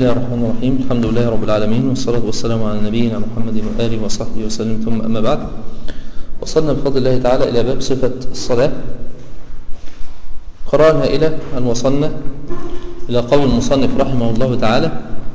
الله الرحمن الرحيم الحمد لله رب العالمين والصلاة والسلام على نبينا محمد وآله وصحبه وسلم ثم أما بعد وصلنا بفضل الله تعالى إلى باب صفة الصلاة قرأنا إلى أن وصلنا إلى قول المصنف رحمه الله تعالى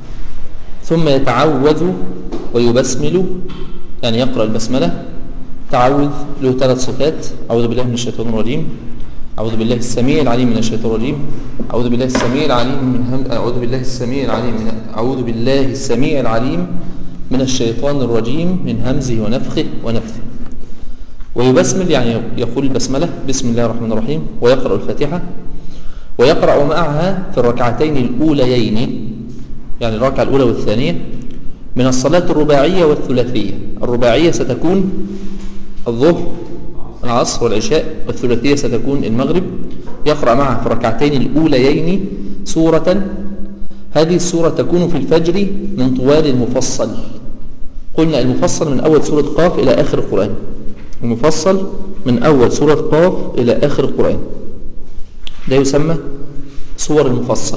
ثم يتعوذ ويبسمل يعني يقرأ البسملة تعوذ له ثلاث صفات أعوذ بالله من الشيطان الرجيم أعوذ بالله السميع العليم من الشيطان الرجيم أعوذ بالله السميع العليم من هم أعوذ بالله السميع العليم من أعوذ بالله السميع العليم من الشيطان الرجيم من همزه ونفخه ونفثه ويبسمل يعني يقول البسملة بسم الله الرحمن الرحيم ويقرأ الفاتحة ويقرأ معها في الركعتين الأوليين يعني الركعة الأولى والثانية من الصلاة الرباعية والثلاثية الرباعية ستكون الظهر العصر والعشاء والثلاثية ستكون المغرب يقرأ معها في الركعتين الأوليين سورة هذه السورة تكون في الفجر من طوال المفصل قلنا المفصل من أول سورة قاف إلى آخر القرآن المفصل من أول سورة قاف إلى آخر القرآن ده يسمى صور المفصل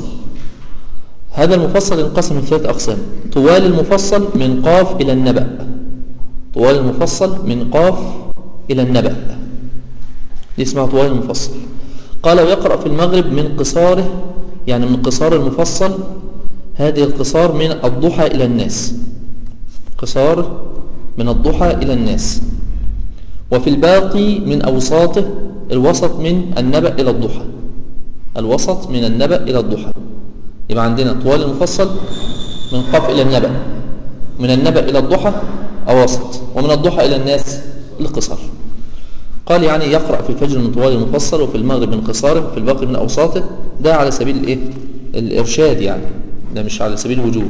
هذا المفصل ينقسم ثلاث أقسام طوال المفصل من قاف إلى النبأ طوال المفصل من قاف إلى النبأ دي اسمها طوال المفصل قال ويقرأ في المغرب من قصاره يعني من قصار المفصل هذه القصار من الضحى إلى الناس قصار من الضحى إلى الناس وفي الباقي من أوساطه الوسط من النبأ إلى الضحى الوسط من النبأ إلى الضحى يبقى عندنا طوال المفصل من قاف إلى النبأ من النبأ إلى الضحى أوسط ومن الضحى إلى الناس القصار قال يعني يقرأ في الفجر من طوال المفصل وفي المغرب من قصاره وفي الباقي من أوساطه ده على سبيل الإيه؟ الإرشاد يعني ده مش على سبيل الوجوب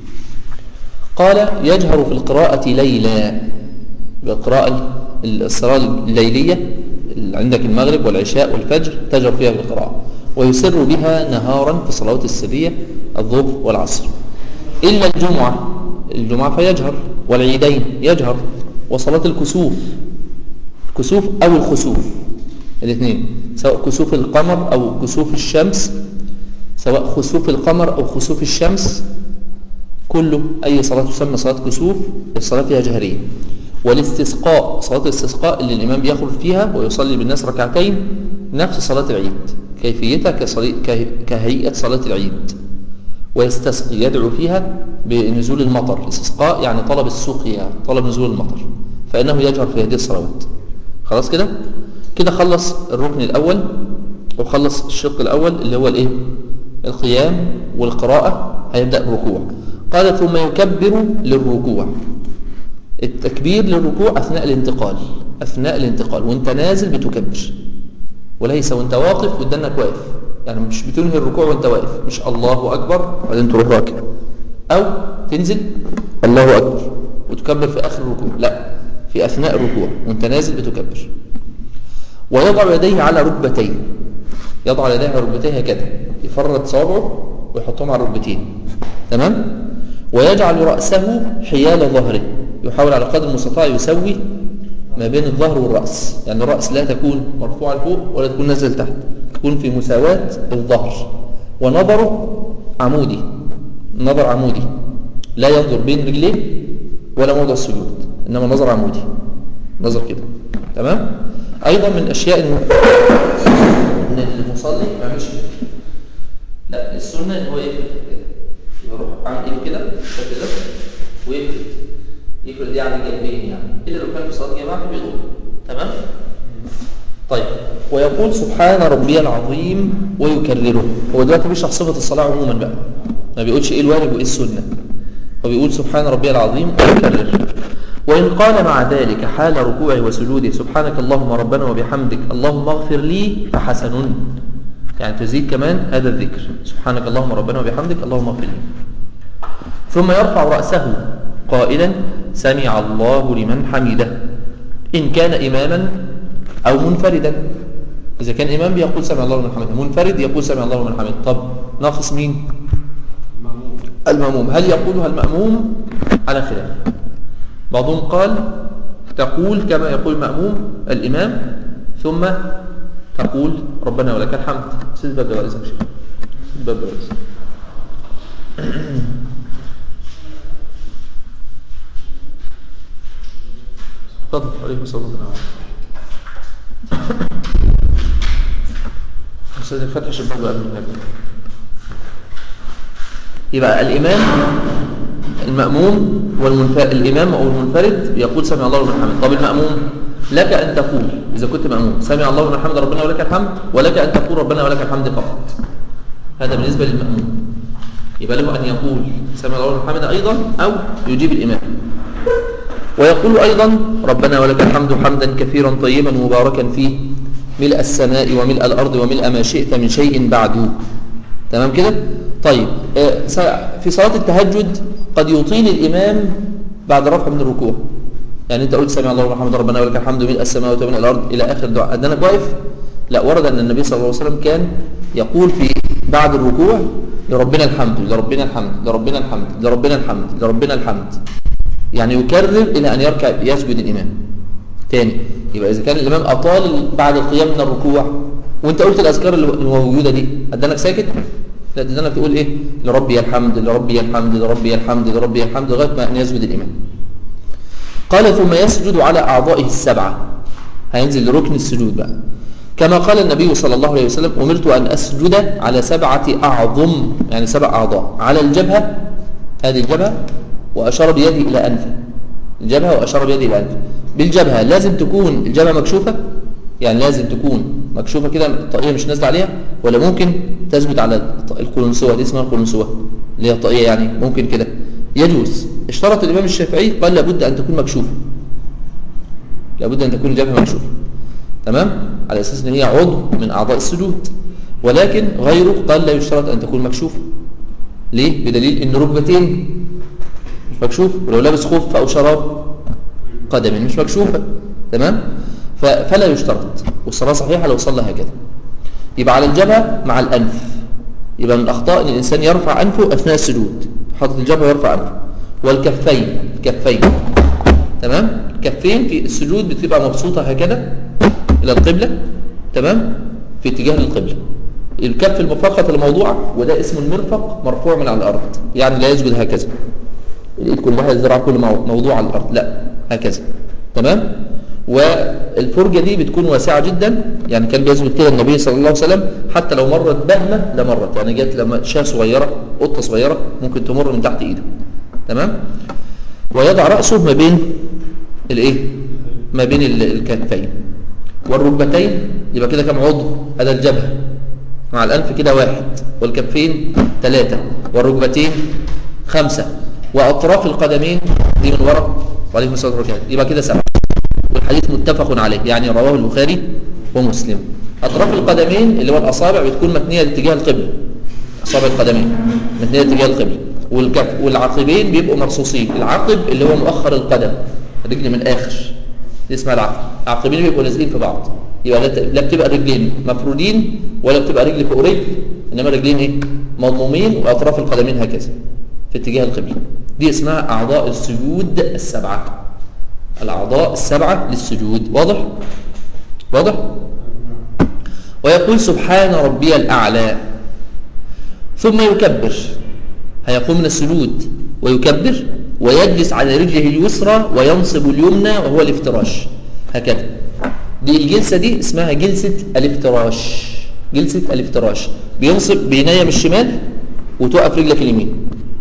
قال يجهر في القراءة ليلا بالقراءة الصلاة الليلية عندك المغرب والعشاء والفجر تجهر فيها بالقراءة ويسر بها نهارا في الصلوات السرية الظهر والعصر إلا الجمعة الجمعة فيجهر والعيدين يجهر وصلاة الكسوف الكسوف أو الخسوف الاثنين سواء كسوف القمر أو كسوف الشمس سواء خسوف القمر أو خسوف الشمس كله أي صلاة تسمى صلاة كسوف الصلاة فيها جهرية والاستسقاء صلاة الاستسقاء اللي الإمام بيخرج فيها ويصلي بالناس ركعتين نفس صلاة العيد كيفيتها كهيئة صلاة العيد ويستسقي يدعو فيها بنزول المطر الاستسقاء يعني طلب السقيا طلب نزول المطر فإنه يجهر في هذه الصلوات خلاص كده كده خلص الركن الأول وخلص الشق الأول اللي هو الايه القيام والقراءة هيبدأ الركوع قال ثم يكبر للركوع التكبير للركوع أثناء الانتقال أثناء الانتقال وانت نازل بتكبر وليس وانت واقف ودنك واقف يعني مش بتنهي الركوع وانت واقف مش الله أكبر وبعدين تروح راكع أو تنزل الله أكبر وتكبر في آخر الركوع لا في أثناء الركوع وانت نازل بتكبر ويضع يديه على ركبتيه يضع يديه على ركبتيه هكذا يفرد صابعه ويحطهم على الركبتين تمام ويجعل رأسه حيال ظهره يحاول على قدر المستطاع يسوي ما بين الظهر والرأس يعني الرأس لا تكون مرفوعة لفوق ولا تكون نازل تحت تكون في مساواة الظهر ونظره عمودي نظر عمودي لا ينظر بين رجليه ولا موضع السجود إنما نظر عمودي نظر كده تمام أيضا من الأشياء إن إن المصلي ما يعملش كده لا السنة إن هو يقفل كده يروح عامل إيه كده كده ويقفل يفرد دي على الجنبين يعني إلا لو كان في صلاة جماعة بيضم تمام طيب ويقول سبحان ربي العظيم ويكرره هو دلوقتي بيشرح صفة الصلاة عموما بقى ما بيقولش ايه الواجب وايه السنة هو بيقول سبحان ربي العظيم ويكرر وإن قال مع ذلك حال ركوعه وسجوده سبحانك اللهم ربنا وبحمدك اللهم اغفر لي فحسن يعني تزيد كمان هذا الذكر سبحانك اللهم ربنا وبحمدك اللهم اغفر لي ثم يرفع رأسه قائلا سمع الله لمن حمده إن كان إماما أو منفردا إذا كان إمام بيقول سمع الله لمن حمده منفرد يقول سمع الله لمن حمده طب ناقص مين المأموم هل يقولها المأموم على خلاف بعضهم قال تقول كما يقول المأموم الإمام ثم تقول ربنا ولك الحمد سيد باب جوائز مش باب جوائز تفضل عليكم السلام استاذ فتح شباك بقى من هناك يبقى الإمام المأموم والمنفرد الإمام أو المنفرد يقول سمع الله لمن حمد طب المأموم لك أن تقول إذا كنت مأموم سمع الله لمن حمد ربنا ولك الحمد ولك أن تقول ربنا ولك الحمد فقط هذا بالنسبة للمأموم يبقى له أن يقول سمع الله لمن حمد أيضا أو يجيب الإمام ويقول أيضا ربنا ولك الحمد حمدا كثيرا طيبا مباركا فيه ملء السماء وملء الأرض وملء ما شئت من شيء بعده تمام كده طيب في صلاة التهجد قد يطيل الإمام بعد رفع من الركوع يعني أنت قلت سمع الله ورحمة ربنا ولك الحمد ملء السماء وملء الأرض إلى آخر دعاء أنك واقف لا ورد أن النبي صلى الله عليه وسلم كان يقول في بعد الركوع لربنا الحمد لربنا الحمد لربنا الحمد لربنا الحمد لربنا الحمد يعني يكرر إلى أن يركع يسجد الإمام تاني يبقى إذا كان الإمام أطال بعد القيام من الركوع وانت قلت الأذكار الموجودة دي أدانك ساكت لا أدانك تقول إيه لربي الحمد لربي الحمد لربي الحمد لربي الحمد لغاية ما أن يسجد الإمام قال ثم يسجد على أعضائه السبعة هينزل لركن السجود بقى كما قال النبي صلى الله عليه وسلم أمرت أن أسجد على سبعة أعظم يعني سبع أعضاء على الجبهة هذه الجبهة وأشار بيده إلى أنفه الجبهة وأشار بيده إلى أنفه بالجبهة لازم تكون الجبهة مكشوفة يعني لازم تكون مكشوفة كده الطاقية مش نازلة عليها ولا ممكن تثبت على القلنسوة دي اسمها القلنسوة اللي هي الطاقية يعني ممكن كده يجوز اشترط الإمام الشافعي قال لابد أن تكون مكشوفة لابد أن تكون الجبهة مكشوفة تمام على أساس أن هي عضو من أعضاء السجود ولكن غيره قال لا يشترط أن تكون مكشوفة ليه؟ بدليل أن ركبتين مش مكشوف ولو لابس خف أو شراب قدم مش مكشوفة تمام فلا يشترط والصلاة صحيحة لو صلى هكذا يبقى على الجبهة مع الأنف يبقى من الأخطاء أن الإنسان يرفع أنفه أثناء السجود حاطط الجبهة ويرفع أنفه والكفين كفين تمام كفين في السجود بتبقى مبسوطة هكذا إلى القبلة تمام في اتجاه للقبلة الكف المفرقة الموضوعة وده اسمه المرفق مرفوع من على الأرض يعني لا يسجد هكذا الايد كلها الذراع كله موضوع على الارض لا هكذا تمام والفرجه دي بتكون واسعه جدا يعني كان بيثبت كده النبي صلى الله عليه وسلم حتى لو مرت بهمه لمرت يعني جت لما شاه صغيره قطه صغيره ممكن تمر من تحت ايده تمام ويضع راسه ما بين الايه ما بين الكتفين والركبتين يبقى كده كم عضو هذا الجبهه مع الانف كده واحد والكفين ثلاثه والركبتين خمسه وأطراف القدمين دي من وراء وعليكم الصلاة والسلام يبقى كده سبعة والحديث متفق عليه يعني رواه البخاري ومسلم أطراف القدمين اللي هو الأصابع بتكون متنية لاتجاه القبلة أصابع القدمين متنية لاتجاه القبلة والكف والعقبين بيبقوا مرصوصين العقب اللي هو مؤخر القدم الرجل من الآخر دي اسمها العقب العقبين بيبقوا لازقين في بعض يبقى لا بتبقى رجلين مفرودين ولا بتبقى رجل فوق رجل إنما رجلين إيه مضمومين وأطراف القدمين هكذا في اتجاه القبلة دي اسمها أعضاء السجود السبعة الأعضاء السبعة للسجود واضح؟ واضح؟ ويقول سبحان ربي الأعلى ثم يكبر هيقوم من السجود ويكبر ويجلس على رجله اليسرى وينصب اليمنى وهو الافتراش هكذا دي الجلسة دي اسمها جلسة الافتراش جلسة الافتراش بينصب بينيم الشمال وتوقف رجلك اليمين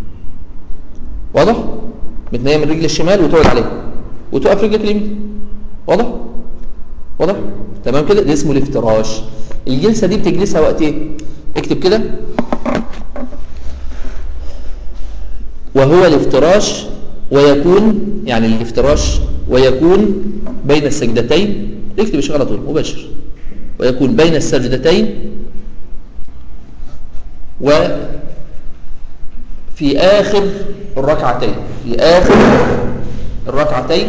واضح بتنيم الرجل الشمال وتقعد عليها وتقف رجلك اليمين واضح واضح تمام كده ده اسمه الافتراش الجلسه دي بتجلسها وقت ايه اكتب كده وهو الافتراش ويكون يعني الافتراش ويكون بين السجدتين اكتب الشيء على طول مباشر ويكون بين السجدتين و في آخر الركعتين في آخر الركعتين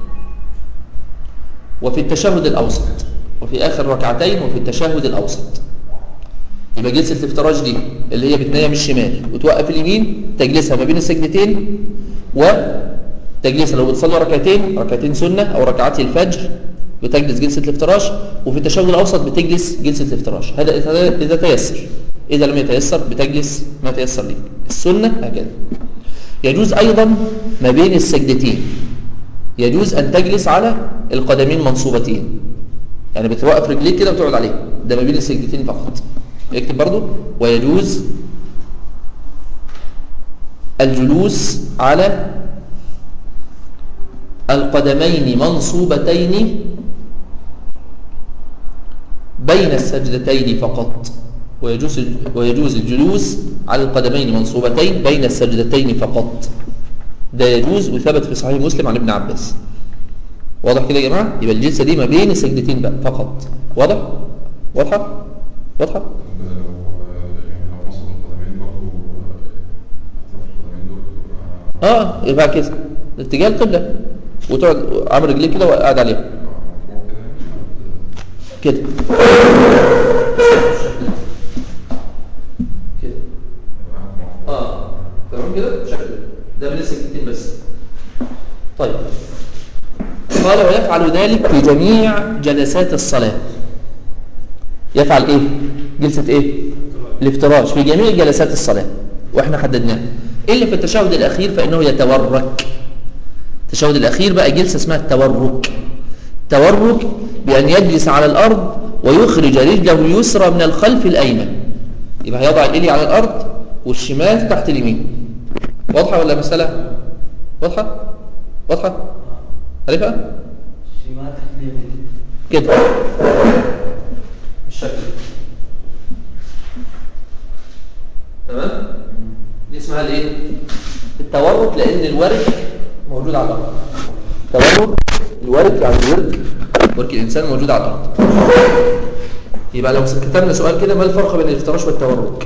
وفي التشهد الأوسط وفي آخر ركعتين وفي التشهد الأوسط يبقى جلسة الافتراج دي اللي هي بتنيم الشمال وتوقف اليمين تجلسها ما بين السجدتين وتجلسها لو بتصلي ركعتين ركعتين سنة أو ركعتي الفجر بتجلس جلسة الافتراش وفي التشهد الأوسط بتجلس جلسة الافتراش هذا إذا تيسر إذا لم يتيسر بتجلس ما تيسر ليك السنة هكذا يجوز أيضا ما بين السجدتين يجوز أن تجلس على القدمين منصوبتين يعني بتوقف رجليك كده وتقعد عليها ده ما بين السجدتين فقط اكتب برضو ويجوز الجلوس على القدمين منصوبتين بين السجدتين فقط ويجوز ويجوز الجلوس على القدمين منصوبتين بين السجدتين فقط ده يجوز وثبت في صحيح مسلم عن ابن عباس واضح كده يا جماعه يبقى الجلسه دي ما بين السجدتين بقى فقط واضح واضحه واضحه ده لو يعني لو نصب القدمين برضه اطراف القدمين دول بتبقى اه يبقى كده اتجاه القبله وتقعد عامل رجليك كده وقاعد عليها مرفوع كده يعني كده كده تبقى مرفوع اه تمام كده شكل ده من السكتين بس طيب قال ويفعل ذلك في جميع جلسات الصلاة يفعل ايه جلسة ايه الافتراش في جميع جلسات الصلاة واحنا حددناها الا في التشهد الاخير فانه يتورك التشهد الاخير بقى جلسة اسمها التورك التورك بان يجلس على الارض ويخرج رجله اليسرى من الخلف الايمن يبقى هيضع الإلي على الأرض والشمال تحت اليمين واضحة ولا مسألة واضحة واضحة عارفها شمال تحت اليمين كده بالشكل تمام دي اسمها الايه التورك لان الورك موجود على الارض التورك الورك يعني الورك ورك الانسان موجود على الارض يبقى لو كتبنا سؤال كده ما الفرق بين الافتراش والتورك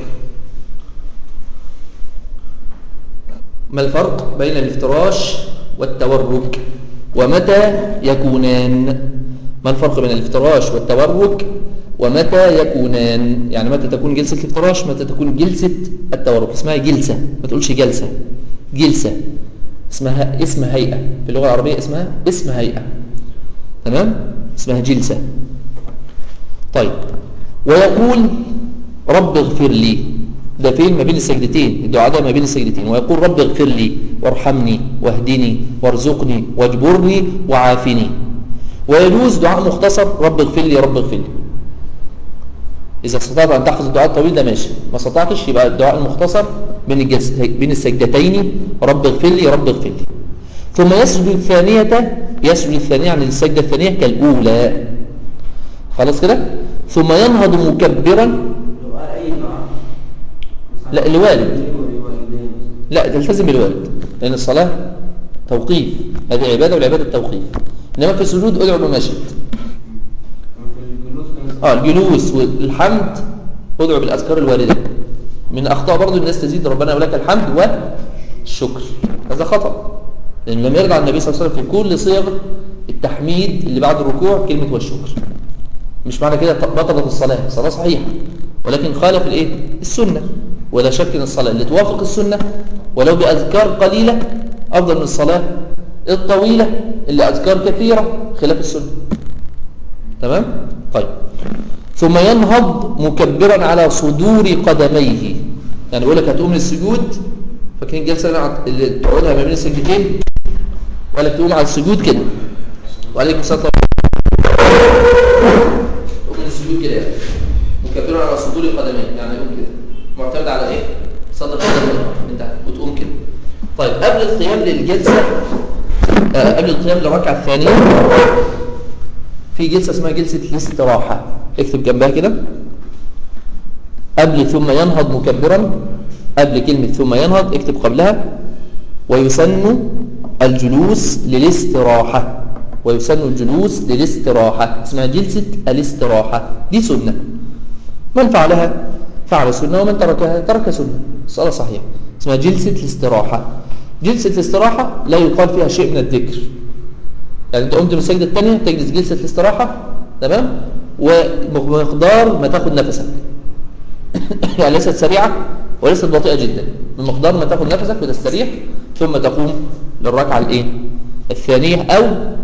ما الفرق بين الافتراش والتورك ومتى يكونان ما الفرق بين الافتراش والتورك ومتى يكونان يعني متى تكون جلسة الافتراش متى تكون جلسة التورك اسمها جلسة ما تقولش جلسة جلسة اسمها اسم هيئة في اللغة العربية اسمها اسم هيئة تمام اسمها جلسة طيب ويقول رب اغفر لي ده فين ما بين السجدتين الدعاء ده ما بين السجدتين ويقول رب اغفر لي وارحمني واهدني وارزقني واجبرني وعافني ويجوز دعاء مختصر رب اغفر لي رب اغفر لي إذا استطعت أن تحفظ الدعاء الطويل ده ماشي ما استطعتش يبقى الدعاء المختصر بين الجلس... بين السجدتين رب اغفر لي رب اغفر لي ثم يسجد الثانية يسجد الثانية عن السجدة الثانية كالأولى خلاص كده ثم ينهض مكبرا لو قال أي دعاء لا، الوالد. الوالدين لا تلتزم بالوالد لأن الصلاة توقيف هذه عبادة والعبادة التوقيف إنما في السجود ادعو بما شئت في الجلوس كان اه الجلوس والحمد ادعو بالأذكار الواردة من أخطاء برضو الناس تزيد ربنا ولك الحمد والشكر هذا خطأ لأن لم يرجع النبي صلى الله عليه وسلم في كل صيغ التحميد اللي بعد الركوع كلمة والشكر مش معنى كده بطلت الصلاة الصلاة صحيحة ولكن خالف الايه السنة ولا شك ان الصلاة اللي توافق السنة ولو بأذكار قليلة أفضل من الصلاة الطويلة اللي أذكار كثيرة خلاف السنة تمام طيب ثم ينهض مكبرا على صدور قدميه يعني يقول لك هتقوم من السجود فاكرين الجلسه اللي أنا- اللي تقعدها ما بين السجدتين ولا تقوم على السجود كده وعليكم السلام تقوم من السجود كده يعني مكبرا على صدور قدميه يعني يقوم كده معتمد على ايه صدر قدميه من تحت وتقوم كده طيب قبل القيام للجلسه آه قبل القيام للركعه الثانيه في جلسة اسمها جلسة الاستراحة اكتب جنبها كده قبل ثم ينهض مكبرا قبل كلمة ثم ينهض اكتب قبلها ويسن الجلوس للاستراحة ويسن الجلوس للاستراحة اسمها جلسة الاستراحة دي سنة من فعلها فعل سنة ومن تركها ترك سنة الصلاة صحيحة اسمها جلسة الاستراحة جلسة الاستراحة لا يقال فيها شيء من الذكر يعني انت قمت من السجده الثانيه تجلس جلسه الاستراحه تمام ومقدار ما تاخد نفسك يعني ليست سريعه وليست بطيئه جدا بمقدار ما تاخد نفسك وتستريح ثم تقوم للركعه الايه الثانيه او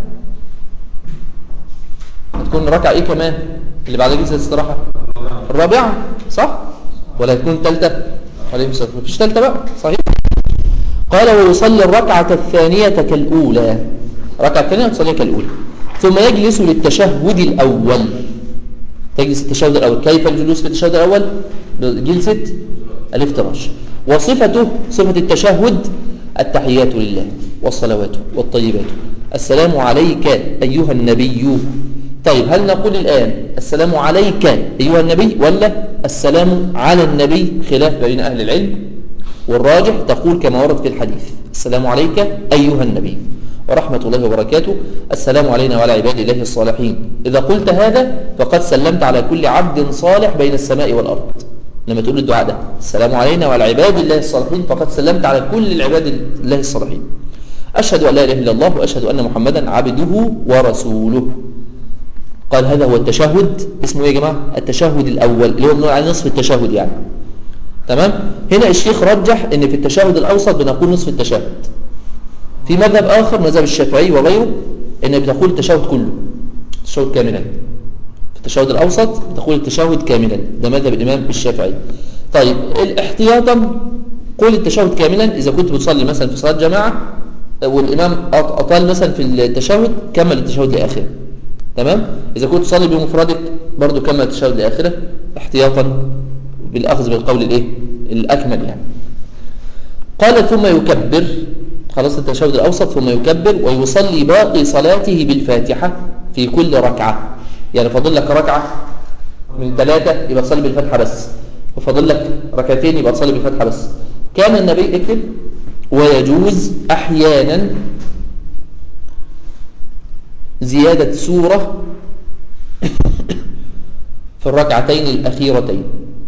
هتكون الركعه ايه كمان اللي بعد جلسه الاستراحه الرابعه صح ولا هتكون الثالثه عليه الصلاة والسلام مفيش ثالثة بقى صحيح قال ويصلي الركعة الثانية كالأولى الركعة الثانية تصليها كالأولى ثم يجلس للتشهد الأول تجلس التشهد الأول كيف الجلوس في التشهد الأول جلسة الافتراش وصفته صفة التشهد التحيات لله والصلوات والطيبات السلام عليك أيها النبي طيب هل نقول الآن السلام عليك أيها النبي ولا السلام على النبي خلاف بين أهل العلم والراجح تقول كما ورد في الحديث السلام عليك أيها النبي ورحمة الله وبركاته السلام علينا وعلى عباد الله الصالحين إذا قلت هذا فقد سلمت على كل عبد صالح بين السماء والأرض لما تقول الدعاء ده السلام علينا وعلى عباد الله الصالحين فقد سلمت على كل العباد الله الصالحين أشهد أن لا إله إلا الله وأشهد أن محمدا عبده ورسوله قال هذا هو التشهد اسمه ايه يا جماعة التشهد الأول اللي هو بنقول عليه نصف التشهد يعني تمام هنا الشيخ رجح ان في التشهد الأوسط بنقول نصف التشهد في مذهب آخر مذهب الشافعي وغيره ان بتقول التشهد كله التشهد كاملا في التشهد الأوسط بتقول التشهد كاملا ده مذهب الإمام الشافعي طيب احتياطا قول التشهد كاملا إذا كنت بتصلي مثلا في صلاة جماعة والإمام أطال مثلا في التشهد كمل التشهد لآخره تمام إذا كنت تصلي بمفردك برضو كمل التشهد لآخره احتياطا بالأخذ بالقول الإيه الأكمل يعني قال ثم يكبر خلاص التشهد الأوسط ثم يكبر ويصلي باقي صلاته بالفاتحة في كل ركعة يعني فاضل لك ركعة من ثلاثة يبقى تصلي بالفاتحة بس وفاضل لك ركعتين يبقى تصلي بالفاتحة بس كان النبي اكتب ويجوز أحيانا زيادة سورة في الركعتين الأخيرتين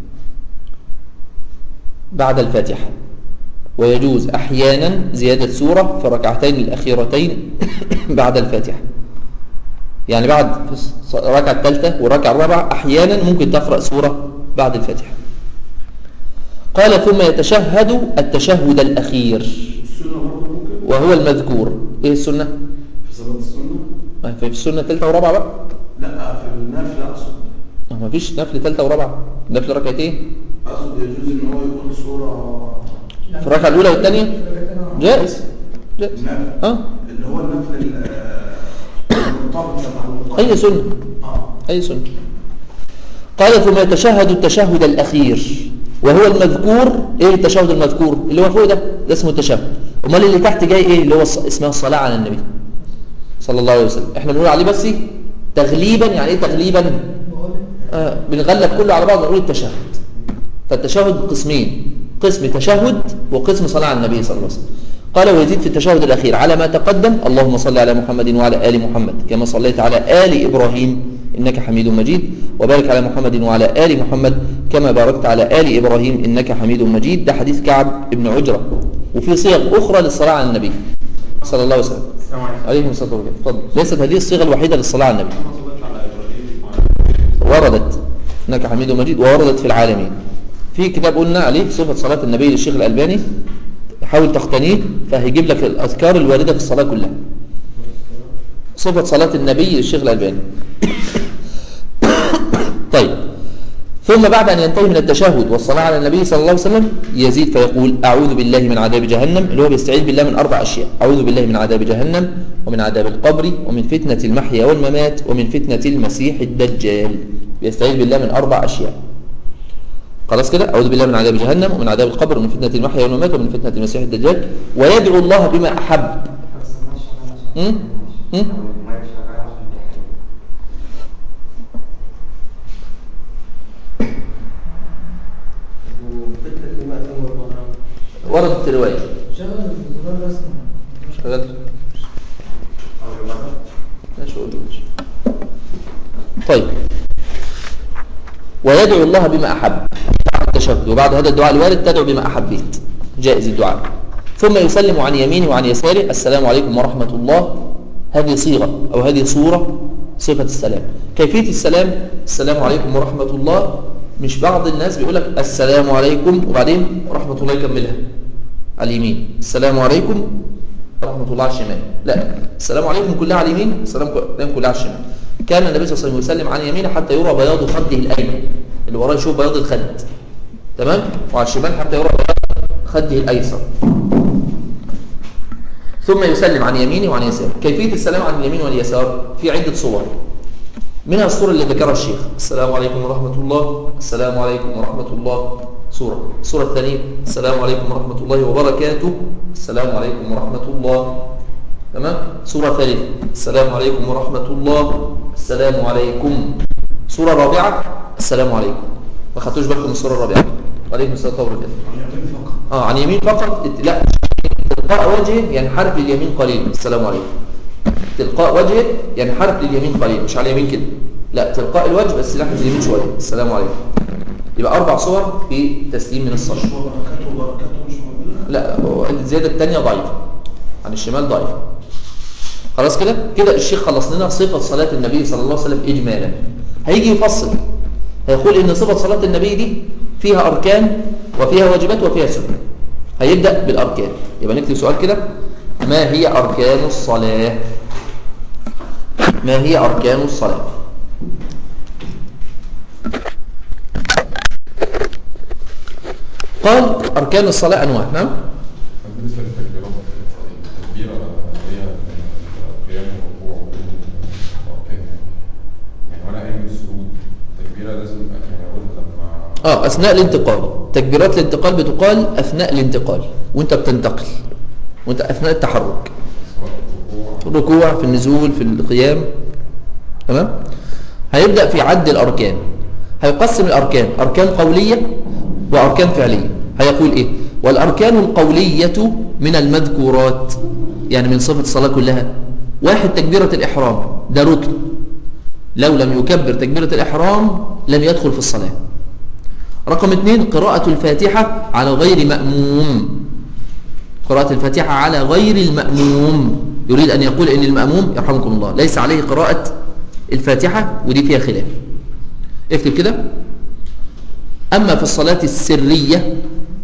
بعد الفاتحة ويجوز أحيانا زيادة سورة في الركعتين الأخيرتين بعد الفاتحة يعني بعد الركعة الثالثة والركعة الرابعة أحيانا ممكن تقرأ سورة بعد الفاتحة قال ثم يتشهد التشهد الأخير السنة برضه ممكن وهو المذكور إيه السنة؟ في صلاة السنة ما في السنة الثالثة ورابعة بقى لا في النافلة أقصد ما فيش نفل ثالثة ورابعة نفل ركعتين أقصد يجوز إن هو يقول صورة في الركعة الأولى والثانية جائز جائز النافلة اه اللي هو النفل ال- المرتبط مع المرتبط أي سنة اه أي سنة قال ثم يتشهد التشهد الأخير وهو المذكور إيه التشهد المذكور اللي هو فوق ده ده اسمه التشهد أمال اللي تحت جاي إيه اللي هو الص- اسمها الصلاة على النبي صلى الله عليه وسلم إحنا بنقول عليه بس تغليبا يعني إيه تغليبا آه بنغلب كله على بعض نقول التشهد فالتشهد قسمين قسم تشهد وقسم صلاة على النبي صلى الله عليه وسلم قال ويزيد في التشهد الأخير على ما تقدم اللهم صل على محمد وعلى آل محمد كما صليت على آل إبراهيم إنك حميد مجيد وبارك على محمد وعلى آل محمد كما باركت على آل إبراهيم إنك حميد مجيد ده حديث كعب بن عجرة وفي صيغ أخرى للصلاة على النبي صلى الله عليه وسلم السلام عليكم عليه الصلاة والسلام اتفضل ليست هذه الصيغة الوحيدة للصلاة على النبي ما صليت على ابراهيم وردت انك حميد مجيد ووردت في العالمين في كتاب قلنا عليه صفة صلاة النبي للشيخ الألباني حاول تقتنيه فهيجيب لك الأذكار الواردة في الصلاة كلها صفة صلاة النبي للشيخ الألباني طيب ثم بعد أن ينتهي من التشهد والصلاة على النبي صلى الله عليه وسلم يزيد فيقول أعوذ بالله من عذاب جهنم اللي هو بيستعيذ بالله من أربع أشياء أعوذ بالله من عذاب جهنم ومن عذاب القبر ومن فتنة المحيا والممات ومن فتنة المسيح الدجال بيستعيذ بالله من أربع أشياء خلاص كده أعوذ بالله من عذاب جهنم ومن عذاب القبر ومن فتنة المحيا والممات ومن فتنة المسيح الدجال ويدعو الله بما أحب م? م? وفتنة الماء تمر المغرب وردت الرواية شغل الزرار بس شغلت ماشي قول ماشي. طيب ويدعو الله بما أحب بعد التشهد وبعد هذا الدعاء الوارد تدعو بما أحبيت جائز الدعاء ثم يسلم عن يمينه وعن يساره السلام عليكم ورحمة الله هذه صيغة أو هذه صورة صفة السلام كيفية السلام السلام عليكم ورحمة الله مش بعض الناس بيقول لك السلام عليكم وبعدين ورحمة الله يكملها على اليمين السلام عليكم ورحمة الله على الشمال لا السلام عليكم كلها على اليمين السلام عليكم كلها على الشمال كان النبي صلى الله عليه وسلم يسلم عن يمينه حتى يرى بياض خده الأيمن اللي وراه يشوف بياض الخد تمام وعلى الشمال حتى يرى خده الأيسر ثم يسلم عن يمينه وعن يساره كيفية السلام عن اليمين واليسار في عدة صور منها الصورة اللي ذكرها الشيخ السلام عليكم ورحمة الله السلام عليكم ورحمة الله صورة الصورة الثانية السلام عليكم ورحمة الله وبركاته السلام عليكم ورحمة الله تمام صورة ثالثة السلام عليكم ورحمة الله السلام عليكم صورة رابعة السلام عليكم ما خدتوش بالكم من الصورة الرابعة وعليكم السلام ورحمة الله اه عن يمين فقط لا تلقاء وجهه ينحرف لليمين قليلا السلام عليكم تلقاء وجهه ينحرف لليمين قليلا مش على اليمين كده لا تلقاء الوجه بس ناحيه اليمين شويه السلام عليكم يبقى اربع صور في تسليم من الصلاه وبركاته وبركاته مش موجودة لا هو الزياده الثانيه ضعيفه عن الشمال ضعيفه خلاص كده كده الشيخ خلص لنا صفه صلاه النبي صلى الله عليه وسلم اجمالا هيجي يفصل هيقول ان صفه صلاه النبي دي فيها اركان وفيها واجبات وفيها سنن هيبدا بالاركان يبقى نكتب سؤال كده ما هي اركان الصلاه ما هي اركان الصلاه قال اركان الصلاه انواع نعم بالنسبة للتكبيرات التكبيرة هي قيام الركوع والأركان يعني وأنا قايم من السجود التكبيرة لازم يعني أقول لما اه اثناء الانتقال تكبيرات الانتقال بتقال اثناء الانتقال وانت بتنتقل وانت اثناء التحرك سواء الركوع الركوع في النزول في القيام تمام هيبدا في عد الاركان هيقسم الاركان اركان قوليه واركان فعليه هيقول ايه والاركان القوليه من المذكورات يعني من صفه الصلاه كلها واحد تكبيره الاحرام ده ركن لو لم يكبر تكبيره الاحرام لم يدخل في الصلاه رقم اثنين قراءة الفاتحة على غير مأموم قراءة الفاتحة على غير المأموم يريد أن يقول إن المأموم يرحمكم الله ليس عليه قراءة الفاتحة ودي فيها خلاف اكتب كده أما في الصلاة السرية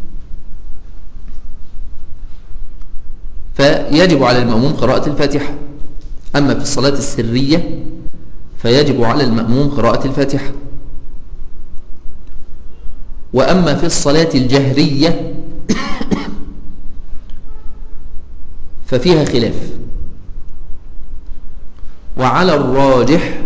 فيجب على المأموم قراءة الفاتحة أما في الصلاة السرية فيجب على المأموم قراءة الفاتحة وأما في الصلاة الجهرية ففيها خلاف وعلى الراجح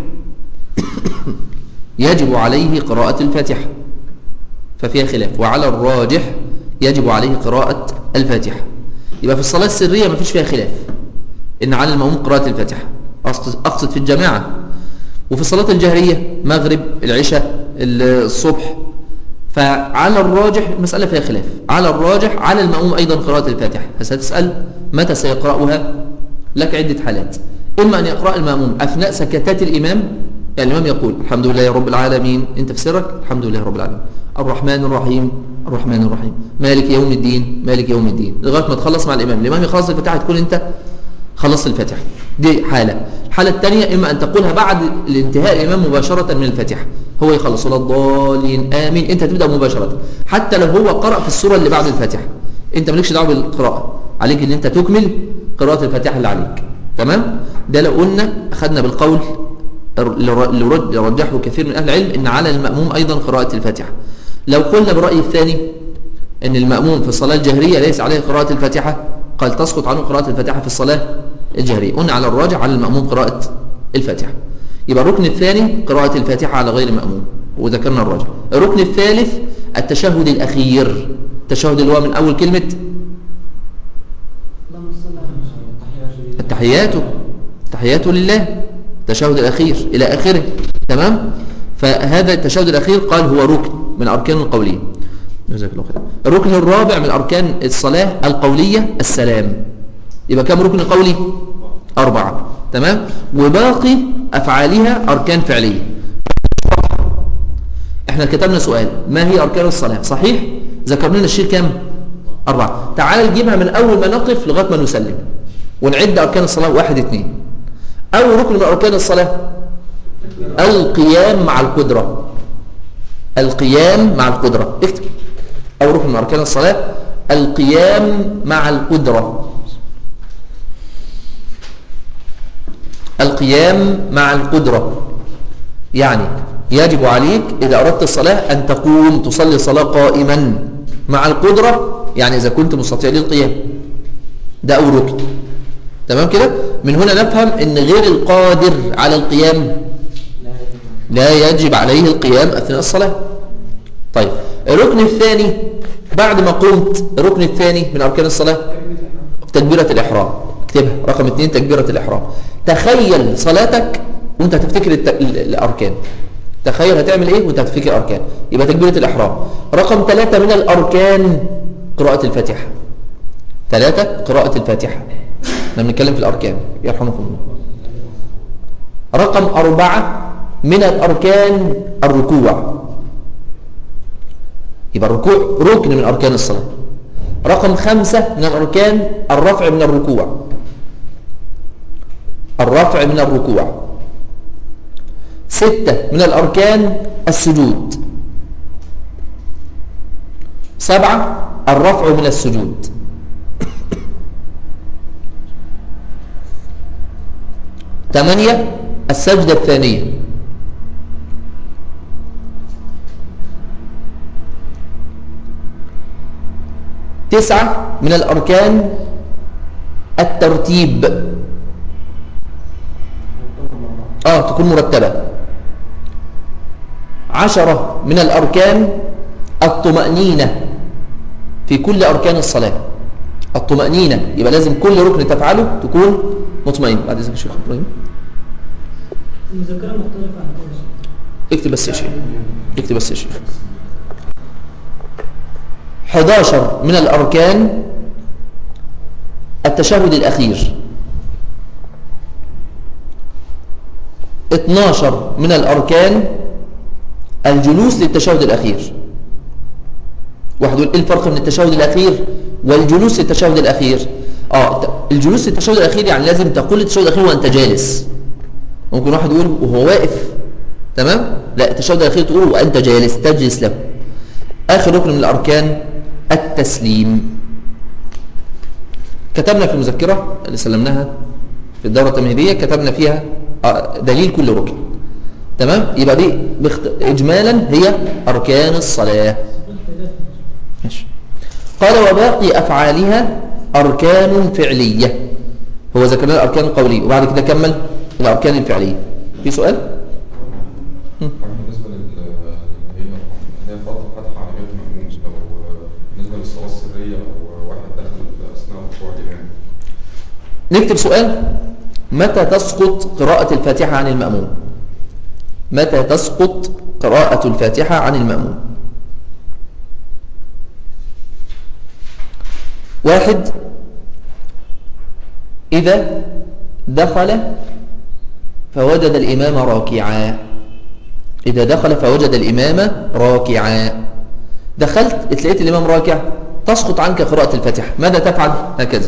يجب عليه قراءة الفاتحة ففيها خلاف وعلى الراجح يجب عليه قراءة الفاتحة يبقى في الصلاة السرية ما فيش فيها خلاف إن على المأموم قراءة الفاتحة أقصد أقصد في الجماعة وفي الصلاة الجهرية مغرب العشاء الصبح فعلى الراجح المسألة فيها خلاف على الراجح على المأموم أيضا قراءة الفاتحة ستسأل متى سيقرأها لك عدة حالات إما أن يقرأ المأموم أثناء سكتات الإمام يعني الإمام يقول الحمد لله رب العالمين أنت في سرك الحمد لله رب العالمين الرحمن الرحيم الرحمن الرحيم مالك يوم الدين مالك يوم الدين لغاية ما تخلص مع الإمام الإمام يخلص الفاتحة تكون أنت خلصت الفاتحة دي حالة الحالة الثانية إما أن تقولها بعد الانتهاء الإمام مباشرة من الفاتحة هو يخلص ولا الضالين آمين أنت تبدأ مباشرة حتى لو هو قرأ في السورة اللي بعد الفاتحة أنت مالكش دعوة بالقراءة عليك أن أنت تكمل قراءة الفاتحة اللي عليك تمام ده لو قلنا أخذنا بالقول اللي رد- رجحه كثير من أهل العلم أن على المأموم أيضا قراءة الفاتحة لو قلنا برأي الثاني أن المأموم في الصلاة الجهرية ليس عليه قراءة الفاتحة قال تسقط عنه قراءة الفاتحة في الصلاة الجهرية قلنا على الراجع على المأموم قراءة الفاتحة يبقى الركن الثاني قراءة الفاتحة على غير مأموم وذكرنا الراجع الركن الثالث التشهد الأخير التشهد اللي هو من أول كلمة اللهم صل على التحيات التحيات لله التشهد الأخير إلى آخره تمام فهذا التشهد الأخير قال هو ركن من أركان القولية جزاك الله خير الركن الرابع من أركان الصلاة القولية السلام يبقى كم ركن قولي أربعة تمام وباقي أفعالها أركان فعلية احنا كتبنا سؤال ما هي أركان الصلاة صحيح ذكرنا لنا الشيء كم أربعة تعال نجيبها من أول ما نقف لغاية ما نسلم ونعد أركان الصلاة واحد اثنين أول ركن من أركان الصلاة القيام مع القدرة القيام مع القدرة اكتب أول ركن من أركان الصلاة القيام مع القدرة القيام مع القدرة يعني يجب عليك إذا أردت الصلاة أن تقوم تصلي صلاة قائما مع القدرة يعني إذا كنت مستطيع للقيام ده أول ركن تمام كده من هنا نفهم أن غير القادر على القيام لا يجب عليه القيام أثناء الصلاة طيب الركن الثاني بعد ما قمت الركن الثاني من أركان الصلاة تكبيرة الإحرام اكتبها رقم اثنين تكبيرة الإحرام تخيل صلاتك وانت هتفتكر الت... ال- الأركان تخيل هتعمل ايه وانت هتفتكر الأركان يبقى تكبيرة الإحرام رقم ثلاثة من الأركان قراءة الفاتحة ثلاثة قراءة الفاتحة احنا بنتكلم في الأركان يرحمكم الله رقم أربعة من الأركان الركوع يبقى الركوع ركن من أركان الصلاة رقم خمسة من الأركان الرفع من الركوع الرفع من الركوع ستة من الأركان السجود سبعة الرفع من السجود ثمانية السجدة الثانية تسعة من الأركان الترتيب آه تكون مرتبة عشرة من الأركان الطمأنينة في كل أركان الصلاة الطمأنينة يبقى لازم كل ركن تفعله تكون مطمئن بعد إذنك يا شيخ إبراهيم المذكرة مختلفة عن كل شيء اكتب بس يا شيخ اكتب بس يا شيخ 11 من الأركان التشهد الأخير 12 من الأركان الجلوس للتشهد الأخير واحد يقول ايه الفرق بين التشهد الأخير والجلوس للتشهد الأخير اه الجلوس للتشهد الأخير يعني لازم تقول التشهد الأخير وأنت جالس ممكن واحد يقول وهو واقف تمام لا التشهد الأخير تقول وأنت جالس تجلس له آخر ركن من الأركان التسليم كتبنا في المذكرة اللي سلمناها في الدورة التمهيدية كتبنا فيها آه، دليل كل ركن تمام يبقى دي باخت... إجمالا هي أركان الصلاة ماشي قال وباقي أفعالها أركان فعلية هو ذكر لنا الأركان القولية وبعد كده كمل الأركان الفعلية في سؤال؟ بالنسبة لل هي هي فتحة على غير المأمون لو بالنسبة للصلاة السرية أو واحد دخل أثناء ركوع الإمام نكتب سؤال متى تسقط قراءة الفاتحة عن المأموم متى تسقط قراءة الفاتحة عن المأموم واحد إذا دخل فوجد الإمام راكعا إذا دخل فوجد الإمام راكعا دخلت اتلقيت الإمام راكع تسقط عنك قراءة الفاتحة ماذا تفعل هكذا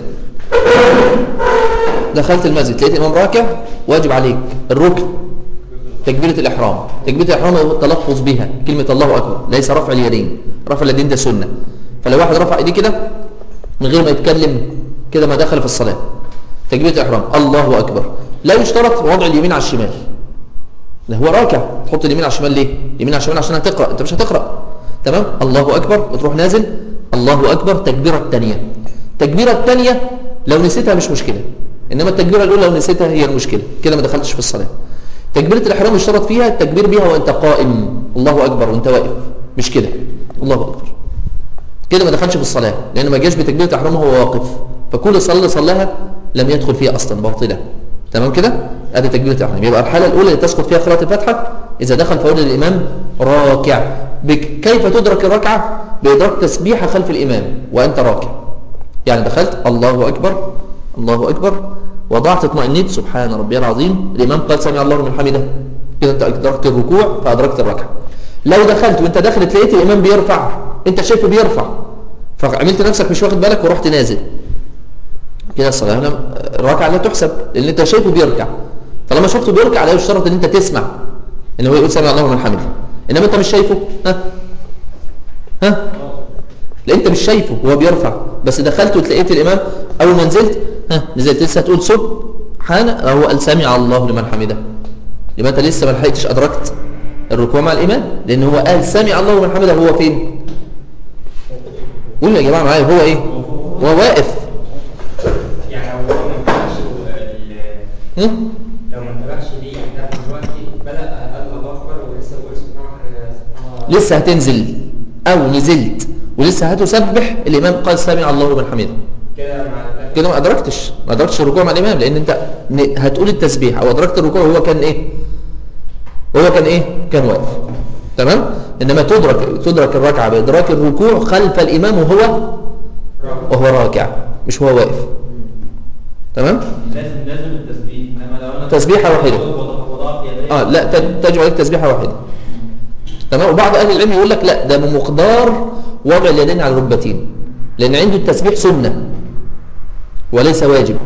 دخلت المسجد لقيت الإمام راكع واجب عليك الركن تكبيرة الإحرام تكبيرة الإحرام هو التلفظ بها كلمة الله أكبر ليس رفع اليدين رفع اليدين ده سنة فلو واحد رفع ايديه كده من غير ما يتكلم كده ما دخل في الصلاة تكبيرة الإحرام الله أكبر لا يشترط وضع اليمين على الشمال لا هو راكع تحط اليمين على الشمال ليه اليمين على الشمال عشان هتقرأ انت مش هتقرأ تمام الله أكبر وتروح نازل الله أكبر تكبيرة الثانية التكبيرة الثانية لو نسيتها مش مشكلة إنما التكبيرة الأولى لو نسيتها هي المشكلة كده ما دخلتش في الصلاة تكبيرة الإحرام اشترط فيها التكبير بها وأنت قائم الله أكبر وأنت واقف مش كده الله أكبر كده ما دخلش في الصلاة لأن ما جاش بتكبيرة الإحرام وهو واقف فكل الصلاة اللي صلاها لم يدخل فيها أصلا باطلة تمام كده ادي تكبيره الاحرام يبقى الحاله الاولى اللي تسقط فيها قراءه الفاتحه اذا دخل فوجد الامام راكع بك كيف تدرك الركعه بادراك تسبيحه خلف الامام وانت راكع يعني دخلت الله اكبر الله اكبر وضعت اطمئنيت سبحان ربي العظيم الامام قال سمع الله لمن حمده كده انت ادركت الركوع فادركت الركعه لو دخلت وانت داخل لقيت الامام بيرفع انت شايفه بيرفع فعملت نفسك مش واخد بالك ورحت نازل كده الصلاة هنا الركعة لا تحسب لأن أنت شايفه بيركع طالما شفته بيركع لا يشترط أن أنت تسمع إن هو يقول سمع الله من حمده إنما أنت مش شايفه ها ها لا أنت مش شايفه وهو بيرفع بس دخلت وتلاقيت الإمام أول ما نزلت ها نزلت لسه هتقول سبحان هو قال سمع الله لمن حمده يبقى أنت لسه ما لحقتش أدركت الركوع مع الإمام لأن هو قال سمع الله من حمده هو فين قولوا يا جماعة معايا هو إيه هو واقف يعني لو هو ما انتبهش ال- هم؟ لو ما انتبهش ليه ده دلوقتي بدأ قال الله أكبر ولسه بيقول سبحان سبحان لسه هتنزل أو نزلت ولسه هتسبح الإمام قال سمع الله من حمده كده مع كده ما أدركتش ما أدركتش الركوع مع الإمام لأن أنت ن- هتقول التسبيح أو أدركت الركوع وهو كان إيه وهو كان إيه كان واقف تمام إنما تدرك تدرك الركعة بإدراك الركوع خلف الإمام وهو وهو راكع مش هو واقف تمام لازم لازم التسبيح انما لو انا تسبيحة واحدة. وضع- وضعت يدي اه لا ت- تجب عليك تسبيحه واحده تمام وبعض اهل العلم يقول لك لا ده بمقدار وضع اليدين على الركبتين لان عنده التسبيح سنه وليس واجب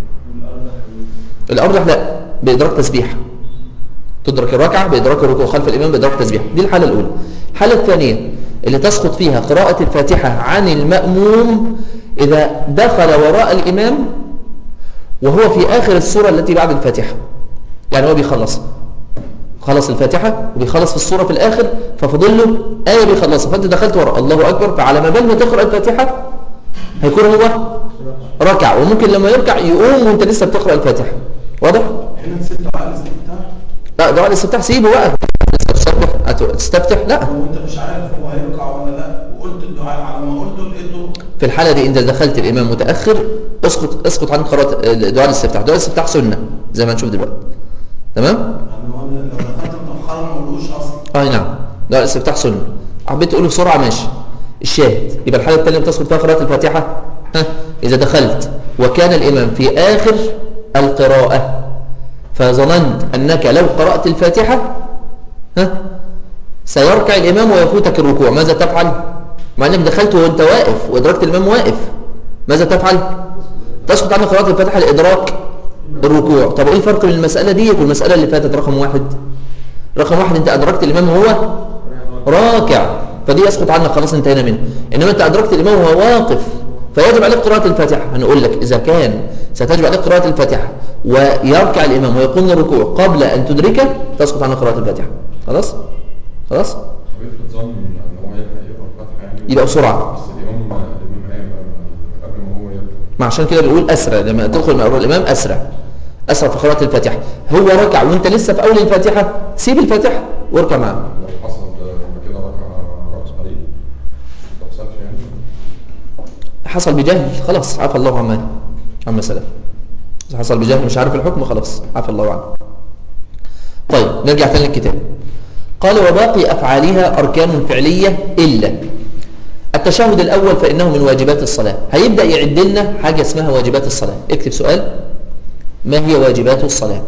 الارجح لا بادراك تسبيح تدرك الركعه بادراك الركوع خلف الامام بادراك تسبيح دي الحاله الاولى الحاله الثانيه اللي تسقط فيها قراءه الفاتحه عن الماموم اذا دخل وراء الامام وهو في اخر السوره التي بعد الفاتحه يعني هو بيخلص خلص الفاتحة وبيخلص في السورة في الآخر ففضل له آية بيخلصها فأنت دخلت ورا الله أكبر فعلى ما بال ما تقرأ الفاتحة هيكون هو ركع وممكن لما يركع يقوم وانت لسه بتقرأ الفاتحة واضح؟ هنا نسيت دعاء الاستفتاح لا دعاء الاستفتاح سيبه بقى لسه تسبح هتستفتح لا هو انت مش عارف هو هيركع ولا لا وقلت الدعاء على ما قلته لقيته في الحالة دي انت دخلت الإمام متأخر اسقط اسقط عن قراءة دعاء الاستفتاح دعاء الاستفتاح سنة زي ما هنشوف دلوقتي تمام؟ يعني هو أنا لو دخلت متأخرا ما قولوش اصلا اه نعم ده الاستفتاح سنة حبيت تقوله بسرعة ماشي الشاهد يبقى الحالة الثانية بتسقط فيها قراءة الفاتحة ها إذا دخلت وكان الإمام في آخر القراءة فظننت أنك لو قرأت الفاتحة ها سيركع الإمام ويفوتك الركوع ماذا تفعل؟ مع أنك دخلت وأنت واقف وأدركت الإمام واقف ماذا تفعل؟ تسقط عنك قراءة الفاتحة لإدراك الركوع طب إيه الفرق بين المسألة دي والمسألة اللي فاتت رقم واحد؟ رقم واحد أنت أدركت الإمام وهو راكع فدي يسقط عنك خلاص انتهينا منه انما انت ادركت الامام وهو واقف فيجب عليك قراءة الفاتحة هنقول لك اذا كان ستجب عليك قراءة الفاتحة ويركع الامام ويقوم الركوع قبل ان تدركه تسقط عنك قراءة الفاتحة خلاص خلاص طب افرض ظن ان هو يلحق يقرا الفاتحه يعني يبقى بسرعة بس الامام الامام قام بقى قبل ما هو يركع ما عشان كده بنقول اسرع لما تدخل مع الامام اسرع اسرع في قراءة الفاتحة هو ركع وانت لسه في اول الفاتحة سيب الفاتحة واركع معاه لو حصل لما كده ركع رأس قليل ما تحسبش يعني حصل بجهل خلاص عفى الله عما عما سلف إذا حصل بجهل مش عارف الحكم خلاص عفى الله عنه طيب نرجع تاني للكتاب قال وباقي أفعالها أركان فعلية إلا التشهد الأول فإنه من واجبات الصلاة هيبدأ يعد لنا حاجة اسمها واجبات الصلاة اكتب سؤال ما هي واجبات الصلاة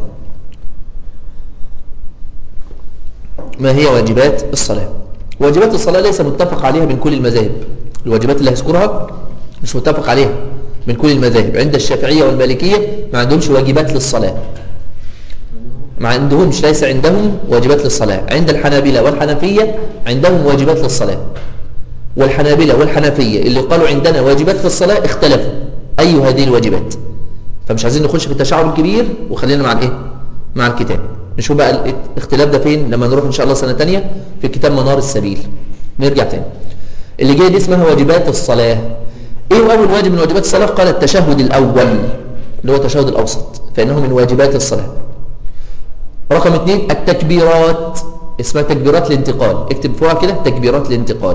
ما هي واجبات الصلاة واجبات الصلاة ليس متفق عليها من كل المذاهب الواجبات اللي هذكرها مش متفق عليها من كل المذاهب عند الشافعية والمالكية ما عندهمش واجبات للصلاة ما عندهمش ليس عندهم واجبات للصلاة عند الحنابلة والحنفية عندهم واجبات للصلاة والحنابلة والحنفية اللي قالوا عندنا واجبات في الصلاة اختلفوا أي هذه الواجبات فمش عايزين نخش في التشعب الكبير وخلينا مع الايه مع الكتاب نشوف بقى الاختلاف ده فين لما نروح ان شاء الله سنة تانية في كتاب منار السبيل نرجع تاني اللي جاي دي اسمها واجبات الصلاة ايه هو اول واجب من واجبات الصلاة قال التشهد الاول اللي هو التشهد الاوسط فانه من واجبات الصلاة رقم اثنين التكبيرات اسمها تكبيرات الانتقال اكتب فوقها كده تكبيرات الانتقال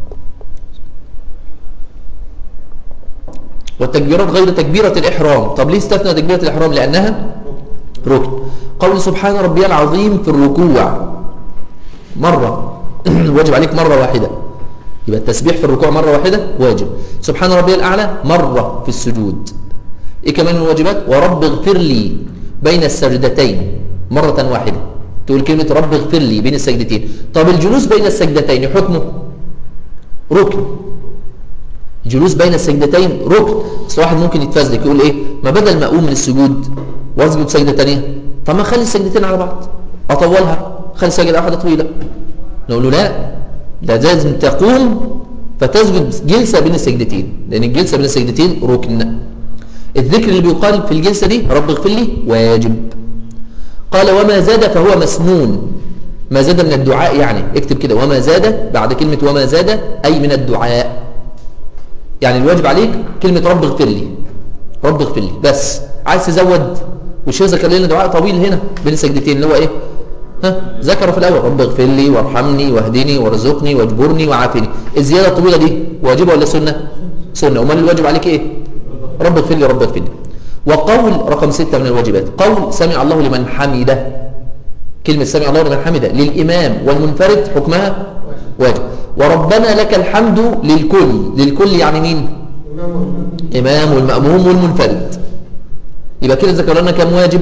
والتكبيرات غير تكبيرة الإحرام طب ليه استثنى تكبيرة الإحرام لأنها ركن قول سبحان ربي العظيم في الركوع مرة واجب عليك مرة واحدة يبقى التسبيح في الركوع مرة واحدة واجب سبحان ربي الأعلى مرة في السجود إيه كمان من الواجبات ورب اغفر لي بين السجدتين مرة واحدة تقول كلمة رب اغفر لي بين السجدتين طب الجلوس بين السجدتين حكمه ركن جلوس بين السجدتين ركن اصل واحد ممكن يتفزلك يقول ايه ما بدل ما اقوم من السجود واسجد سجده ثانيه طب ما اخلي السجدتين على بعض اطولها خلي سجده واحده طويله نقول له لا ده لازم تقوم فتسجد جلسه بين السجدتين لان الجلسه بين السجدتين ركن الذكر اللي بيقال في الجلسه دي رب اغفر لي واجب قال وما زاد فهو مسنون ما زاد من الدعاء يعني اكتب كده وما زاد بعد كلمة وما زاد أي من الدعاء يعني الواجب عليك كلمة رب اغفر لي رب اغفر لي بس عايز تزود والشيخ ذكر لنا دعاء طويل هنا بين السجدتين اللي هو ايه ها ذكر في الاول رب اغفر لي وارحمني واهدني وارزقني واجبرني وعافني الزياده الطويله دي واجبه ولا سنه سنه امال الواجب عليك ايه رب اغفر لي رب اغفر لي وقول رقم ستة من الواجبات قول سمع الله لمن حمده كلمة سمع الله لمن حمده للإمام والمنفرد حكمها واجب وربنا لك الحمد للكل للكل يعني مين إمام والمأموم والمنفرد يبقى كده ذكر لنا كم واجب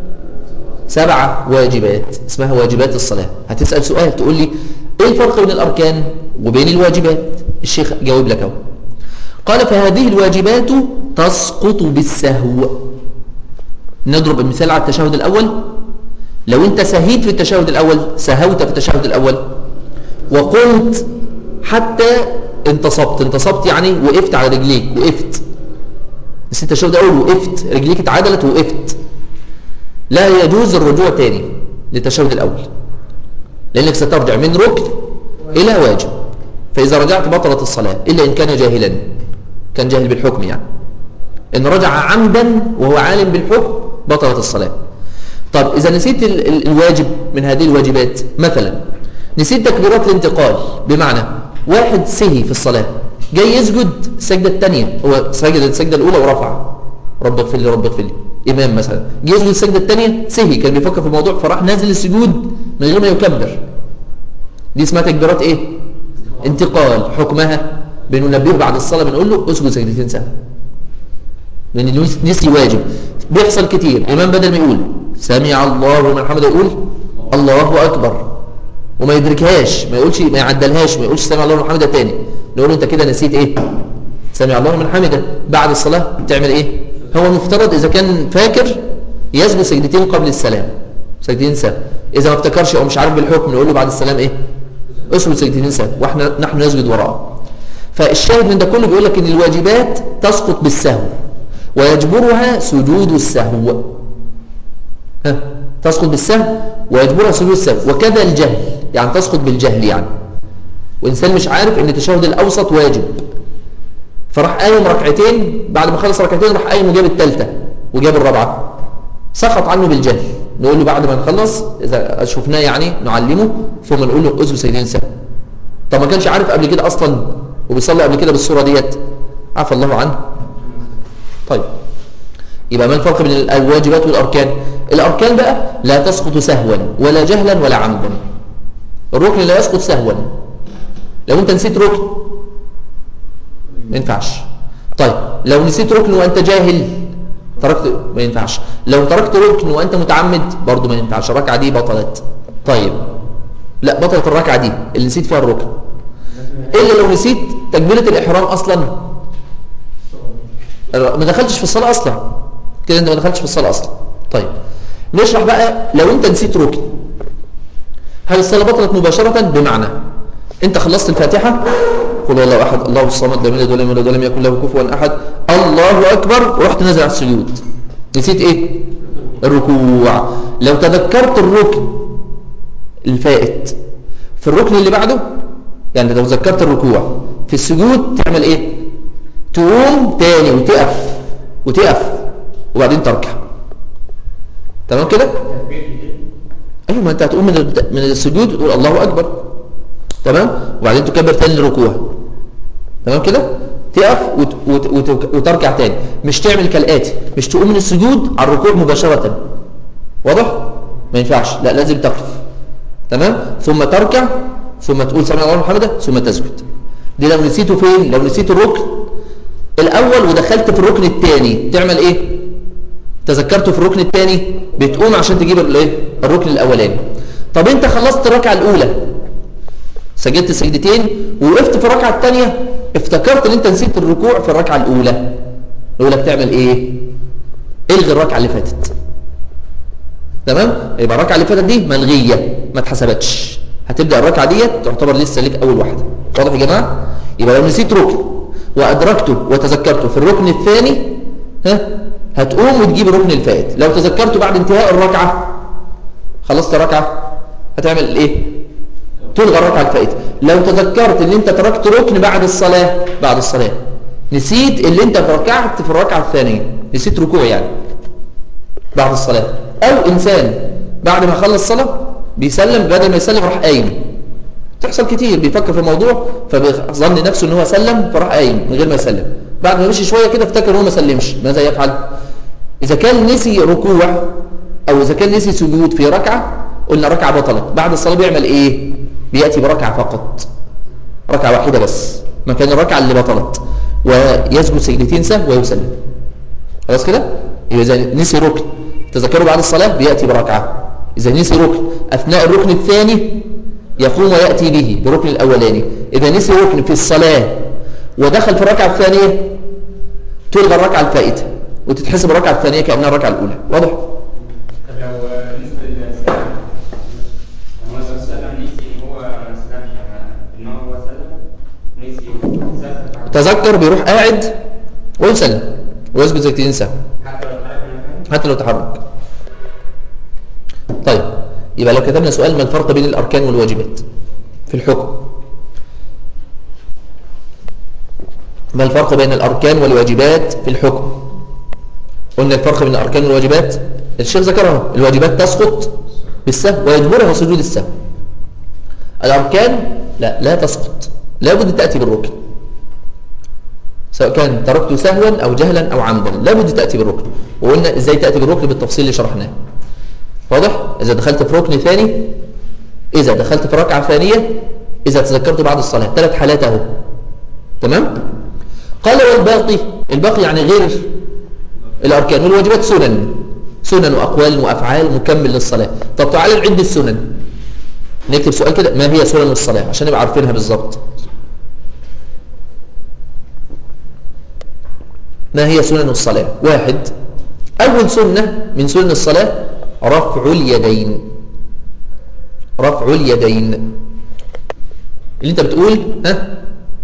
سبعة واجبات اسمها واجبات الصلاة هتسأل سؤال تقول لي ايه الفرق بين الأركان وبين الواجبات الشيخ جاوب لك اهو قال فهذه الواجبات تسقط بالسهو نضرب المثال على التشهد الأول لو انت سهيت في التشهد الأول سهوت في التشهد الأول وقمت حتى انتصبت انتصبت يعني وقفت على رجليك وقفت بس انت التشهد الأول وقفت رجليك اتعدلت وقفت لا يجوز الرجوع تاني للتشهد الأول لأنك سترجع من ركن إلى واجب فإذا رجعت بطلت الصلاة إلا إن كان جاهلا كان جاهل بالحكم يعني إن رجع عمدا وهو عالم بالحكم بطلت الصلاة طب إذا نسيت ال ال الواجب من هذه الواجبات مثلا نسيت تكبيرات الانتقال بمعنى واحد سهي في الصلاة جاي يسجد السجدة الثانية هو سجد السجدة الأولى ورفع رب اغفر لي رب اغفر لي إمام مثلا جه يسجد السجدة الثانية سهي كان بيفكر في الموضوع فراح نازل السجود من غير ما يكبر دي اسمها تكبيرات ايه انتقال حكمها بننبهه بعد الصلاة بنقول له اسجد سجدتين سهل لأن نسي واجب بيحصل كتير الإمام بدل ما يقول سمع الله لمن حمده يقول الله أكبر وما يدركهاش ما يقولش ما يعدلهاش ما يقولش سمع الله لمن حمده تاني نقول له انت كده نسيت ايه سمع الله لمن حمده بعد الصلاة تعمل ايه هو المفترض اذا كان فاكر يسجد سجدتين قبل السلام سجدتين سهل اذا ما افتكرش او مش عارف بالحكم نقول له بعد السلام ايه اسجد سجدتين سهل واحنا نحن نسجد وراءه فالشاهد من ده كله بيقول لك ان الواجبات تسقط بالسهو ويجبرها سجود السهو ها تسقط بالسهو ويجبرها سجود السهو وكذا الجهل يعني تسقط بالجهل يعني وإنسان مش عارف ان التشهد الأوسط واجب فراح قايم ركعتين بعد ما خلص ركعتين راح قايم وجاب الثالثه وجاب الرابعة سقط عنه بالجهل نقول له بعد ما نخلص إذا شفناه يعني نعلمه ثم نقول له اسجد سيدين سهو طب ما كانش عارف قبل كده أصلا وبيصلي قبل كده بالصورة ديت عفى الله عنه طيب يبقى ما الفرق بين الواجبات والأركان الأركان بقى لا تسقط سهوا ولا جهلا ولا عمدا الركن لا يسقط سهوا لو انت نسيت ركن ما ينفعش طيب لو نسيت ركن وانت جاهل تركت ما ينفعش لو تركت ركن وانت متعمد برضو ما ينفعش الركعه دي بطلت طيب لا بطلت الركعه دي اللي نسيت فيها الركن الا لو نسيت تكبيره الاحرام اصلا ما دخلتش في الصلاه اصلا كده انت ما دخلتش في الصلاه اصلا طيب نشرح بقى لو انت نسيت ركن هل الصلاه بطلت مباشره بمعنى انت خلصت الفاتحه قل هو الله احد الله الصمد لم يلد ولم يولد ولم يكن له كفوا احد الله اكبر ورحت نازل على السجود نسيت ايه الركوع لو تذكرت الركن الفائت في الركن اللي بعده يعني لو ذكرت الركوع في السجود تعمل ايه تقوم تاني وتقف وتقف وبعدين تركع تمام كده ايوه ما انت هتقوم من من السجود وتقول الله اكبر تمام وبعدين تكبر تاني الركوع تمام كده تقف وت... وت... وت... وتركع تاني مش تعمل كالاتي مش تقوم من السجود على الركوع مباشره واضح ما ينفعش لا لازم تقف تمام ثم تركع ثم تقول سمع الله محمدا ثم تسجد دي لو نسيته فين لو نسيت الركن الاول ودخلت في الركن الثاني تعمل ايه تذكرته في الركن الثاني بتقوم عشان تجيب الايه الركن الاولاني طب انت خلصت الركعه الاولى سجدت سجدتين ووقفت في الركعه الثانيه افتكرت ان انت نسيت الركوع في الركعه الاولى نقول لك تعمل ايه الغي الركعه اللي فاتت تمام يبقى الركعه اللي فاتت دي ملغيه ما اتحسبتش هتبدا الركعه ديت تعتبر لسه ليك اول واحده واضح يا جماعه يبقى لو نسيت ركن وادركته وتذكرته في الركن الثاني ها هتقوم وتجيب الركن الفائت لو تذكرته بعد انتهاء الركعه خلصت ركعه هتعمل الايه تلغى الركعه الفائته لو تذكرت ان انت تركت ركن بعد الصلاه بعد الصلاه نسيت اللي انت ركعت في الركعه الثانيه نسيت ركوع يعني بعد الصلاه او انسان بعد ما خلص صلاه بيسلم بدل ما يسلم راح قايم تحصل كتير بيفكر في الموضوع فظن نفسه ان هو سلم فراح قايم من غير ما يسلم بعد ما مشي شويه كده افتكر ان هو ما سلمش ماذا يفعل اذا كان نسي ركوع او اذا كان نسي سجود في ركعه قلنا ركعه بطلت بعد الصلاه بيعمل ايه بياتي بركعه فقط ركعه واحده بس مكان الركعه اللي بطلت ويسجد سجدتين سهو ويسلم خلاص كده يبقى اذا نسي ركن تذكروا بعد الصلاه بياتي بركعه اذا نسي ركن اثناء الركن الثاني يقوم وياتي به بركن الاولاني اذا نسي ركن في الصلاه ودخل في الركعه الثانيه تلغى الركعه الفائته وتتحسب الركعه الثانيه كانها الركعه الاولى واضح طب لو بالنسبه للسلام هو مثلا سلم نسي ان هو ما سلمش يعني ان هو سلم نسي سلم تذكر بيروح قاعد ويسلم ويسجد سجدتين سهو حتى لو اتحرك من مكانه حتى لو تحرك طيب يبقى لو كتبنا سؤال ما الفرق بين الأركان والواجبات في الحكم ما الفرق بين الأركان والواجبات في الحكم قلنا الفرق بين الأركان والواجبات الشيخ ذكرها الواجبات تسقط بالسهو ويجبرها سجود السهو الأركان لا لا تسقط لابد تأتي بالركن سواء كان تركت سهوا أو جهلا أو عمدا لابد تأتي بالركن وقلنا إزاي تأتي بالركن بالتفصيل اللي شرحناه واضح إذا دخلت في ركن ثاني إذا دخلت في ركعة ثانية إذا تذكرت بعد الصلاة ثلاث حالات أهو تمام قال والباقي الباقي يعني غير الأركان والواجبات سنن سنن وأقوال وأفعال مكمل للصلاة طب تعالى نعد السنن نكتب سؤال كده ما هي سنن الصلاة عشان نبقى عارفينها بالظبط ما هي سنن الصلاة واحد أول سنة من سنن الصلاة رفع اليدين رفع اليدين اللي انت بتقول ها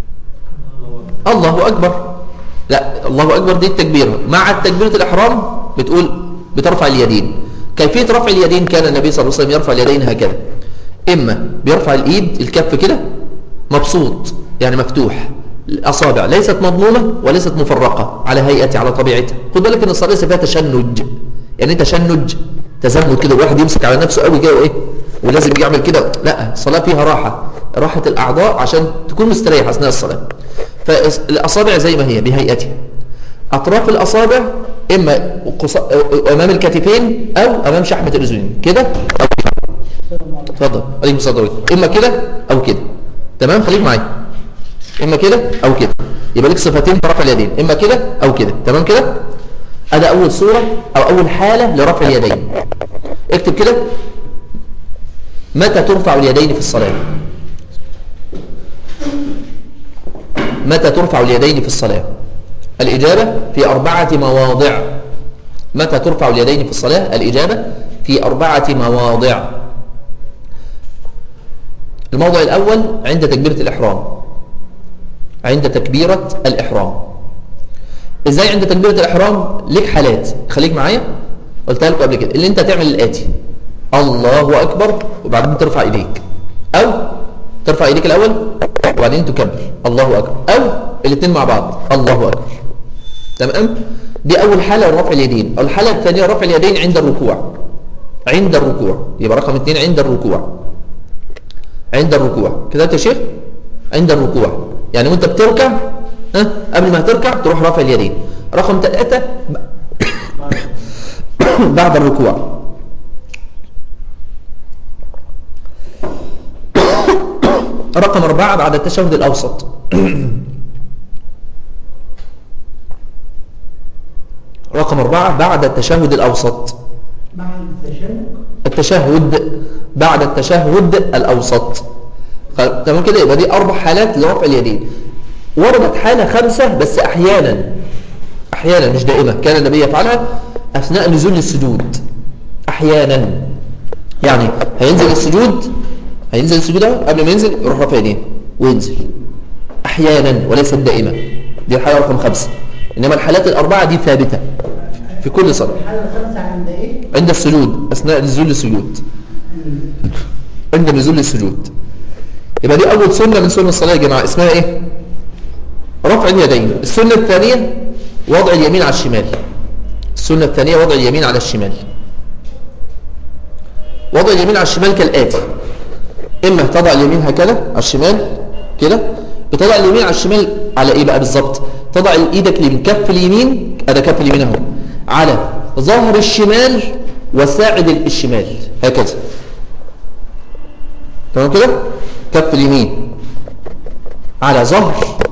الله أكبر لا الله أكبر دي التكبيرة مع تكبيرة الإحرام بتقول بترفع اليدين كيفية رفع اليدين كان النبي صلى الله عليه وسلم يرفع اليدين هكذا إما بيرفع الإيد الكف كده مبسوط يعني مفتوح الأصابع ليست مضمومة وليست مفرقة على هيئتها على طبيعتها خد بالك ان الصلاة ليس فيها تشنج يعني ايه تشنج تزمت كده واحد يمسك على نفسه قوي كده وايه ولازم يعمل كده لا الصلاة فيها راحة راحة الأعضاء عشان تكون مستريح أثناء الصلاة فالأصابع زي ما هي بهيئتها أطراف الأصابع إما قص... أمام الكتفين أو أمام شحمة الأذنين كده أو كده اتفضل عليكم الصلاة والسلام إما كده أو كده تمام خليك معايا إما كده أو كده يبقى لك صفتين في رفع اليدين إما كده أو كده تمام كده هذا أول صورة أو أول حالة لرفع اليدين اكتب كده متى ترفع اليدين في الصلاة متى ترفع اليدين في الصلاة الإجابة في أربعة مواضع متى ترفع اليدين في الصلاة الإجابة في أربعة مواضع الموضع الأول عند تكبيرة الإحرام عند تكبيرة الإحرام إزاي عند تكبيرة الإحرام لك حالات خليك معايا قلتها لكم قبل كده اللي أنت تعمل الآتي الله أكبر وبعدين ترفع إيديك أو ترفع إيديك الأول وبعدين تكبر الله أكبر أو الاثنين مع بعض الله أكبر تمام دي أول حالة رفع اليدين الحالة الثانية رفع اليدين عند الركوع عند الركوع يبقى رقم اثنين عند الركوع عند الركوع كده يا شيخ عند الركوع يعني وانت بتركع ها قبل ما تركع تروح رافع اليدين رقم ثلاثة بعد الركوع رقم أربعة بعد التشهد الأوسط رقم أربعة بعد التشهد الأوسط مع التشنج التشهد بعد التشهد الأوسط خ- تمام كده يبقى دي أربع حالات لرفع اليدين وردت حالة خمسة بس أحيانا أحيانا مش دائما كان النبي يفعلها أثناء نزول السجود أحيانا يعني هينزل السجود هينزل السجود أهو قبل ما ينزل يروح رافع يديه وينزل أحيانا وليست دائما دي الحالة رقم خمسة إنما الحالات الأربعة دي ثابتة في كل صلاة الحالة الخامسة عند ايه؟ عند السجود أثناء نزول السجود عند نزول السجود يبقى دي أول سنة من سنن الصلاة يا جماعة اسمها إيه؟ رفع اليدين السنة الثانية وضع اليمين على الشمال السنة الثانية وضع اليمين على الشمال وضع اليمين على الشمال كالآتي إما تضع اليمين هكذا على الشمال كده بتضع اليمين على الشمال على إيه بقى بالظبط تضع إيدك اليمين كف اليمين هذا كف اليمين أهو على ظهر الشمال وساعد الشمال هكذا تمام كده كف اليمين على ظهر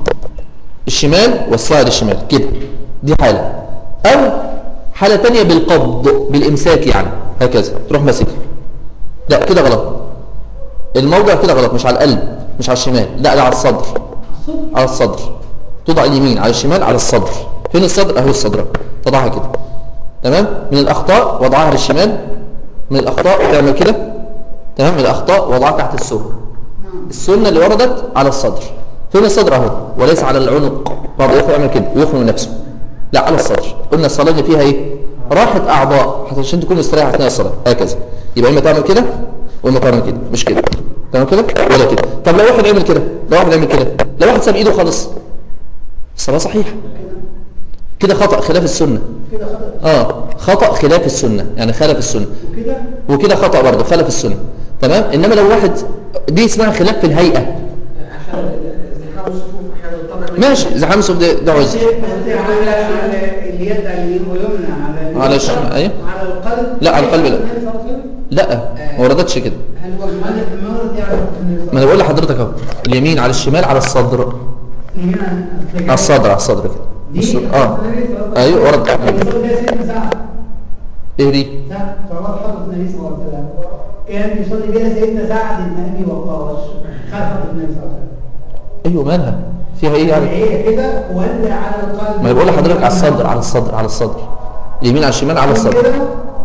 الشمال والساعد الشمال كده دي حالة أو حالة تانية بالقبض بالإمساك يعني هكذا تروح ماسك لا كده غلط الموضع كده غلط مش على القلب مش على الشمال لا ده على الصدر على الصدر توضع اليمين على الشمال على الصدر فين الصدر اهو الصدر تضعها كده تمام من الأخطاء وضعها للشمال من الأخطاء تعمل كده تمام من الأخطاء وضعها تحت السر السنة اللي وردت على الصدر فين الصدر اهو وليس على العنق بعض الإخوة يعمل كده ويخرج من نفسه لا على الصدر قلنا الصلاة اللي فيها ايه راحة أعضاء حتى عشان تكون مستريح أثناء الصلاة هكذا يبقى إما تعمل كده وإما تعمل كده مش كده تمام كده ولا كده طب لو واحد عمل كده لو واحد عمل كده لو واحد ساب إيده خالص الصلاة صحيحة كده خطأ خلاف السنة كده خطأ اه خطأ خلاف السنة يعني خالف السنة وكده وكده خطأ برضه خالف السنة تمام انما لو واحد دي اسمها خلاف في الهيئة عشان ازدحام الصفوف احيانا طبعا ماشي زحام صف ده ده عذر على على اليد على اليمين ويمنى على على الشمال، أيوه. على القلب لا، على القلب لا. لا ما وردتش كده هل هو المؤلف المورد يعرف ان ما انا بقول لحضرتك اهو اليمين على الشمال على الصدر هنا على الصدر على الصدر كده دي الصدر. اه ايوه ورد يصلي بيها سيدنا سعد ايه دي سعد صلاه حضره النبي صلى الله عليه وسلم كان يصلي بيها سيدنا سعد بن ابي وقاص خلف حضره النبي صلى الله عليه وسلم ايوه مالها فيها ايه يعني هي كده ولا على القلب ما أنا بقول لحضرتك على الصدر على الصدر على الصدر اليمين على الشمال على الصدر كده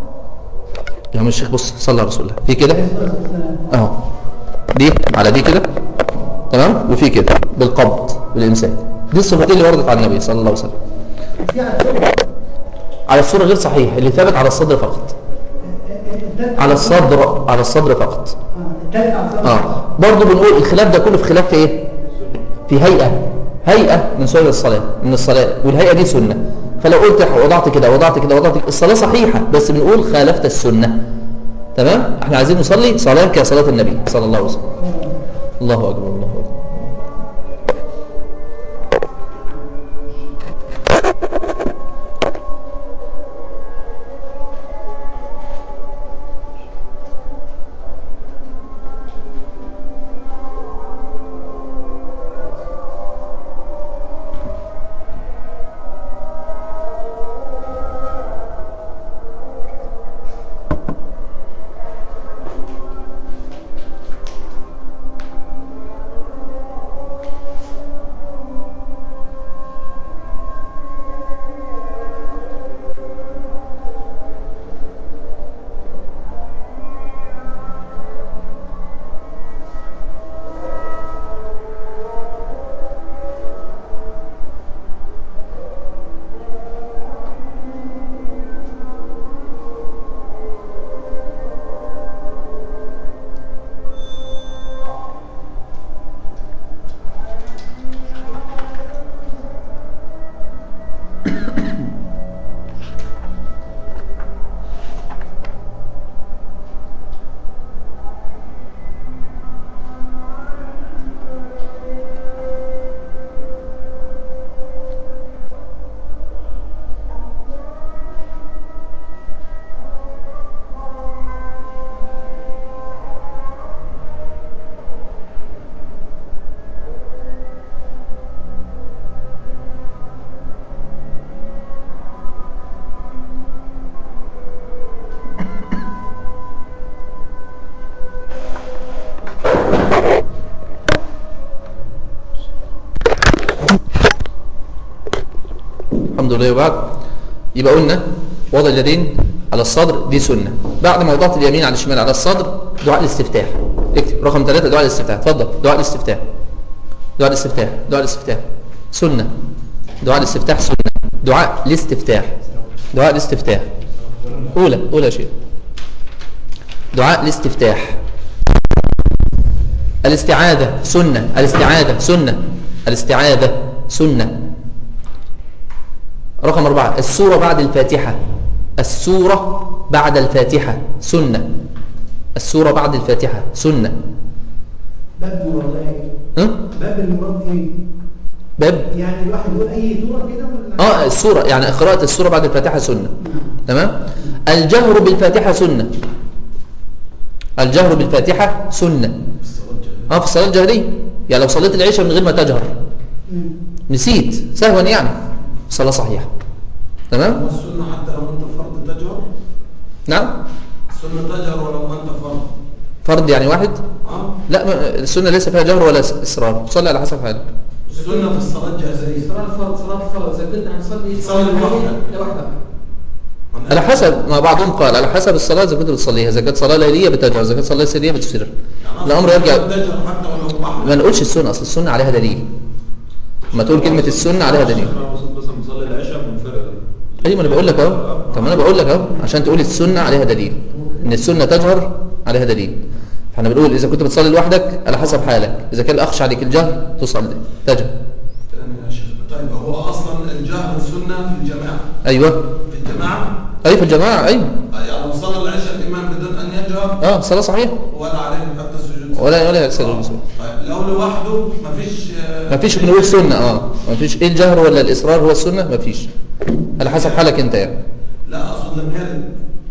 يا عم الشيخ بص صلى على رسول الله في كده عليه الصلاة والسلام. اهو دي على دي كده تمام وفي كده بالقبض بالامساك دي الصفتين اللي وردت على النبي صلى الله عليه وسلم في على الصدر. على الصورة غير صحيح اللي ثابت على الصدر فقط التالت على الصدر على الصدر فقط آه، التالت على الصدر. اه برضه بنقول الخلاف ده كله في خلاف في ايه في هيئة هيئة من سنن الصلاة من الصلاة والهيئة دي سنة فلو قلت وضعت كده وضعت كده وضعت كده الصلاة صحيحة بس بنقول خالفت السنة تمام احنا عايزين نصلي صلاة كصلاة النبي صلى الله عليه وسلم الله أكبر الله أكبر الحمد لله وبعد يبقى قلنا وضع اليدين على الصدر دي سنة بعد ما وضعت اليمين على الشمال على الصدر دعاء الاستفتاح اكتب رقم ثلاثة دعاء الاستفتاح اتفضل دعاء الاستفتاح دعاء الاستفتاح دعاء الاستفتاح سنة دعاء الاستفتاح سنة دعاء الاستفتاح دعاء الاستفتاح أولى أولى شيء دعاء الاستفتاح الاستعاذة سنة الاستعاذة سنة الاستعاذة سنة رقم أربعة السورة بعد الفاتحة السورة بعد الفاتحة سنة السورة بعد الفاتحة سنة باب مراد ايه؟ ها؟ باب المراد ايه؟ باب يعني الواحد يقول اي سوره كده ولا اه السورة يعني قراءة السورة بعد الفاتحة سنة تمام الجهر بالفاتحة سنة الجهر بالفاتحة سنة اه في الصلاة الجهرية يعني لو صليت العشاء من غير ما تجهر مم. نسيت سهوا يعني صلاة صحيحة تمام والسنة حتى لو انت فرد تجهر نعم السنة تجهر ولو ما انت فرد فرض يعني واحد اه لا ما- السنة ليس فيها جهر ولا إس- إصرار صلي على حسب حالك السنة في الصلاة الجاهزية صلاة الفرض صلاة الفرض إذا كنت هنصلي صلي لوحدك. لوحدك على حسب ما بعضهم قال على حسب الصلاة إذا كنت بتصليها إذا كانت صلاة ليلية بتجهر إذا كانت صلاة سرية بتسر الأمر يرجع تجهر حتى ولو ما واحد نقولش السنة أصل السنة عليها دليل ما تقول كلمة السنة عليها دليل مثلا بصلي العشاء منفردا ايوه ما انا بقول لك اهو طب ما انا بقول لك اهو عشان تقول السنه عليها دليل ان السنه تجهر عليها دليل فاحنا بنقول اذا كنت بتصلي لوحدك على حسب حالك اذا كان الاخشى عليك الجهر تصلي تجهر تاني يا شيخ طيب هو اصلا الجهر سنة في الجماعة ايوه في الجماعة ايوه في الجماعه ايوه يعني لو صلى العشاء الإمام بدون أن يجهر اه صلاه صحيحه ولا عليه حتى السجود ولا ولا يسال الوصول طيب لو لوحده مفيش ما فيش بنقول سنه اه ما فيش ايه الجهر ولا الاصرار هو السنه ما فيش على حسب حالك انت يعني لا أقصد لم يرد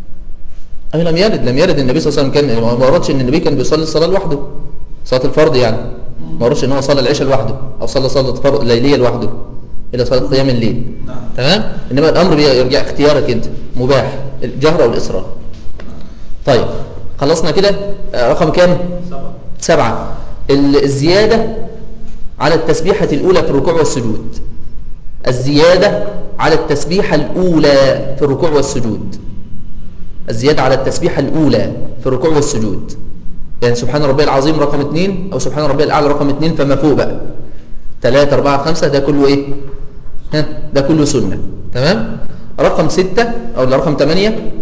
أي لم يرد لم يرد النبي صلى الله عليه وسلم كان ما وردش ان النبي كان بيصلي الصلاه لوحده صلاه الفرض يعني ما وردش ان هو صلى العشاء لوحده او صلى صلاه فرض ليليه لوحده الا صلاه قيام الليل نعم تمام انما الامر بيرجع اختيارك انت مباح الجهر او الاصرار طيب خلصنا كده آه، رقم كام سبعة سبعة ال- الزيادة على التسبيحة الأولى في الركوع والسجود الزيادة على التسبيحة الأولى في الركوع والسجود الزيادة على التسبيحة الأولى في الركوع والسجود يعني سبحان ربي العظيم رقم اثنين أو سبحان ربي الأعلى رقم اثنين فما فوق بقى ثلاثة أربعة خمسة ده كله إيه ها ده كله سنة تمام رقم ستة أو رقم ثمانية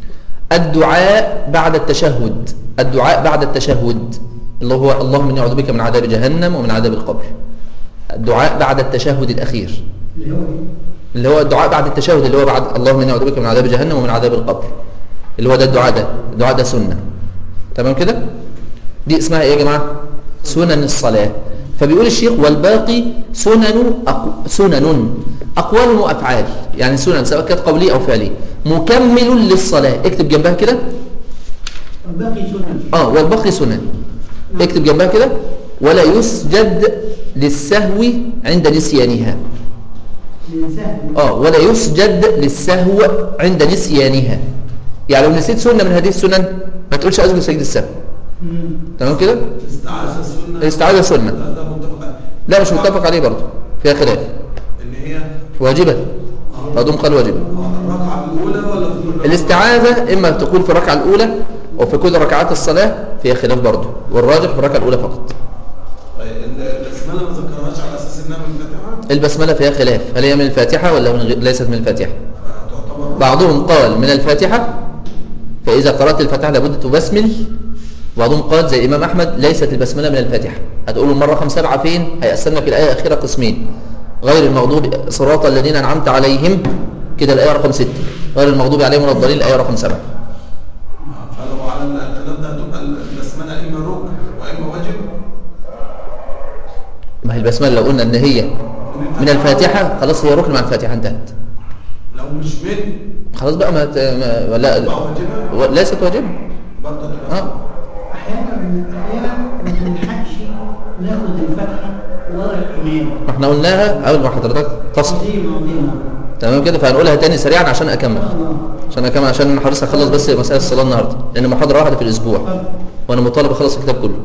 الدعاء بعد التشهد الدعاء بعد التشهد اللي هو اللهم اني اعوذ بك من عذاب جهنم ومن عذاب القبر الدعاء بعد التشهد الاخير اللي هو ايه؟ اللي هو الدعاء بعد التشهد اللي هو بعد اللهم اني اعوذ بك من عذاب جهنم ومن عذاب القبر اللي هو ده الدعاء ده الدعاء ده سنه تمام كده دي اسمها ايه يا جماعه سنن الصلاه فبيقول الشيخ والباقي سنن أقو... سنن اقوال وافعال يعني سنن سواء كانت قوليه او فعليه مكمل للصلاه اكتب جنبها كده الباقي سنن اه والباقي سنن اكتب جنبها كده ولا يسجد للسهو عند نسيانها الانسان اه ولا يسجد للسهو عند نسيانها يعني لو نسيت سنة من هذه السنن ما تقولش أسجد سجد السهو مم. تمام كده الاستعاذة سنة الاستعاذة سنة. ده ده متفق عليه. لا مش متفق عليه برضه فيها خلاف اللي هي واجبة بعضهم قال واجبة الركعة الأولى ولا في الركعة الاستعاذة إما تكون في الركعة الأولى وفي كل ركعات الصلاة فيها خلاف برضه والراجح في الركعة الأولى فقط طيب ال- البسملة ما ذكرهاش على أساس إنها من الفاتحة البسملة فيها خلاف هل هي من الفاتحة ولا من غير ليست من الفاتحة تعتبر بعضهم قال من الفاتحة فإذا قرأت الفاتحة لابد تبسمل بعضهم قال زي الإمام أحمد ليست البسملة من الفاتحة هتقولوا مرة رقم سبعة فين هيقسمنا في الآية الأخيرة قسمين غير المغضوب صراط الذين أنعمت عليهم كده الآية رقم ستة غير المغضوب عليهم ولا الضالين الآية رقم سبعة فلو على الكلام ده هتبقى البسملة إما ركن وإما واجب ما هي البسملة لو قلنا إن هي من الفاتحة خلاص هي ركن مع الفاتحة انتهت لو مش من خلاص بقى ما, ت... ما... لا تبقى واجبة ليست واجب برضه تبقى اه احيانا احيانا ما بنلحقش ناخد الفتحه ورا الامام ما احنا قلناها أول ما حضرتك تصل عظيم عظيم تمام كده فهنقولها تاني سريعا عشان أكمل عشان أكمل عشان حريص أخلص بس مسألة الصلاة النهاردة لأن محاضرة واحدة في الأسبوع وأنا مطالب أخلص الكتاب كله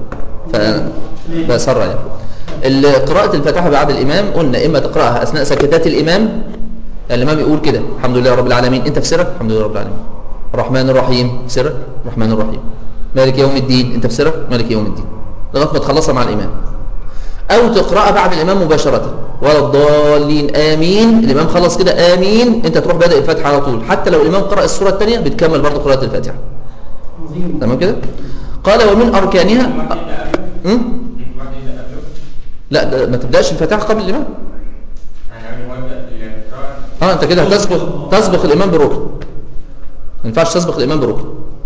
فبسرع يعني ال- قراءة الفاتحة بعد الإمام قلنا إما تقرأها أثناء سكتات الإمام يعني الإمام يقول كده الحمد لله رب العالمين أنت في سرك الحمد لله رب العالمين الرحمن الرحيم في سرك الرحمن الرحيم مالك يوم الدين أنت في سرك مالك يوم الدين لغاية ما تخلصها مع الإمام أو تقرأها بعد الإمام مباشرة ولا الضالين آمين الإمام خلص كده آمين أنت تروح بادئ الفاتحة على طول حتى لو الإمام قرأ السورة الثانية بتكمل برضه قراءة الفاتحة عظيم تمام كده قال ومن أركانها م? م? ممكن واحد يبدأ قبله لا ده ما تبداش الفاتحه قبل الامام يعني قبل ما يبدأ في القراءة اه انت كده هتسبق تسبق الامام بركن ما ينفعش تسبق الامام بركن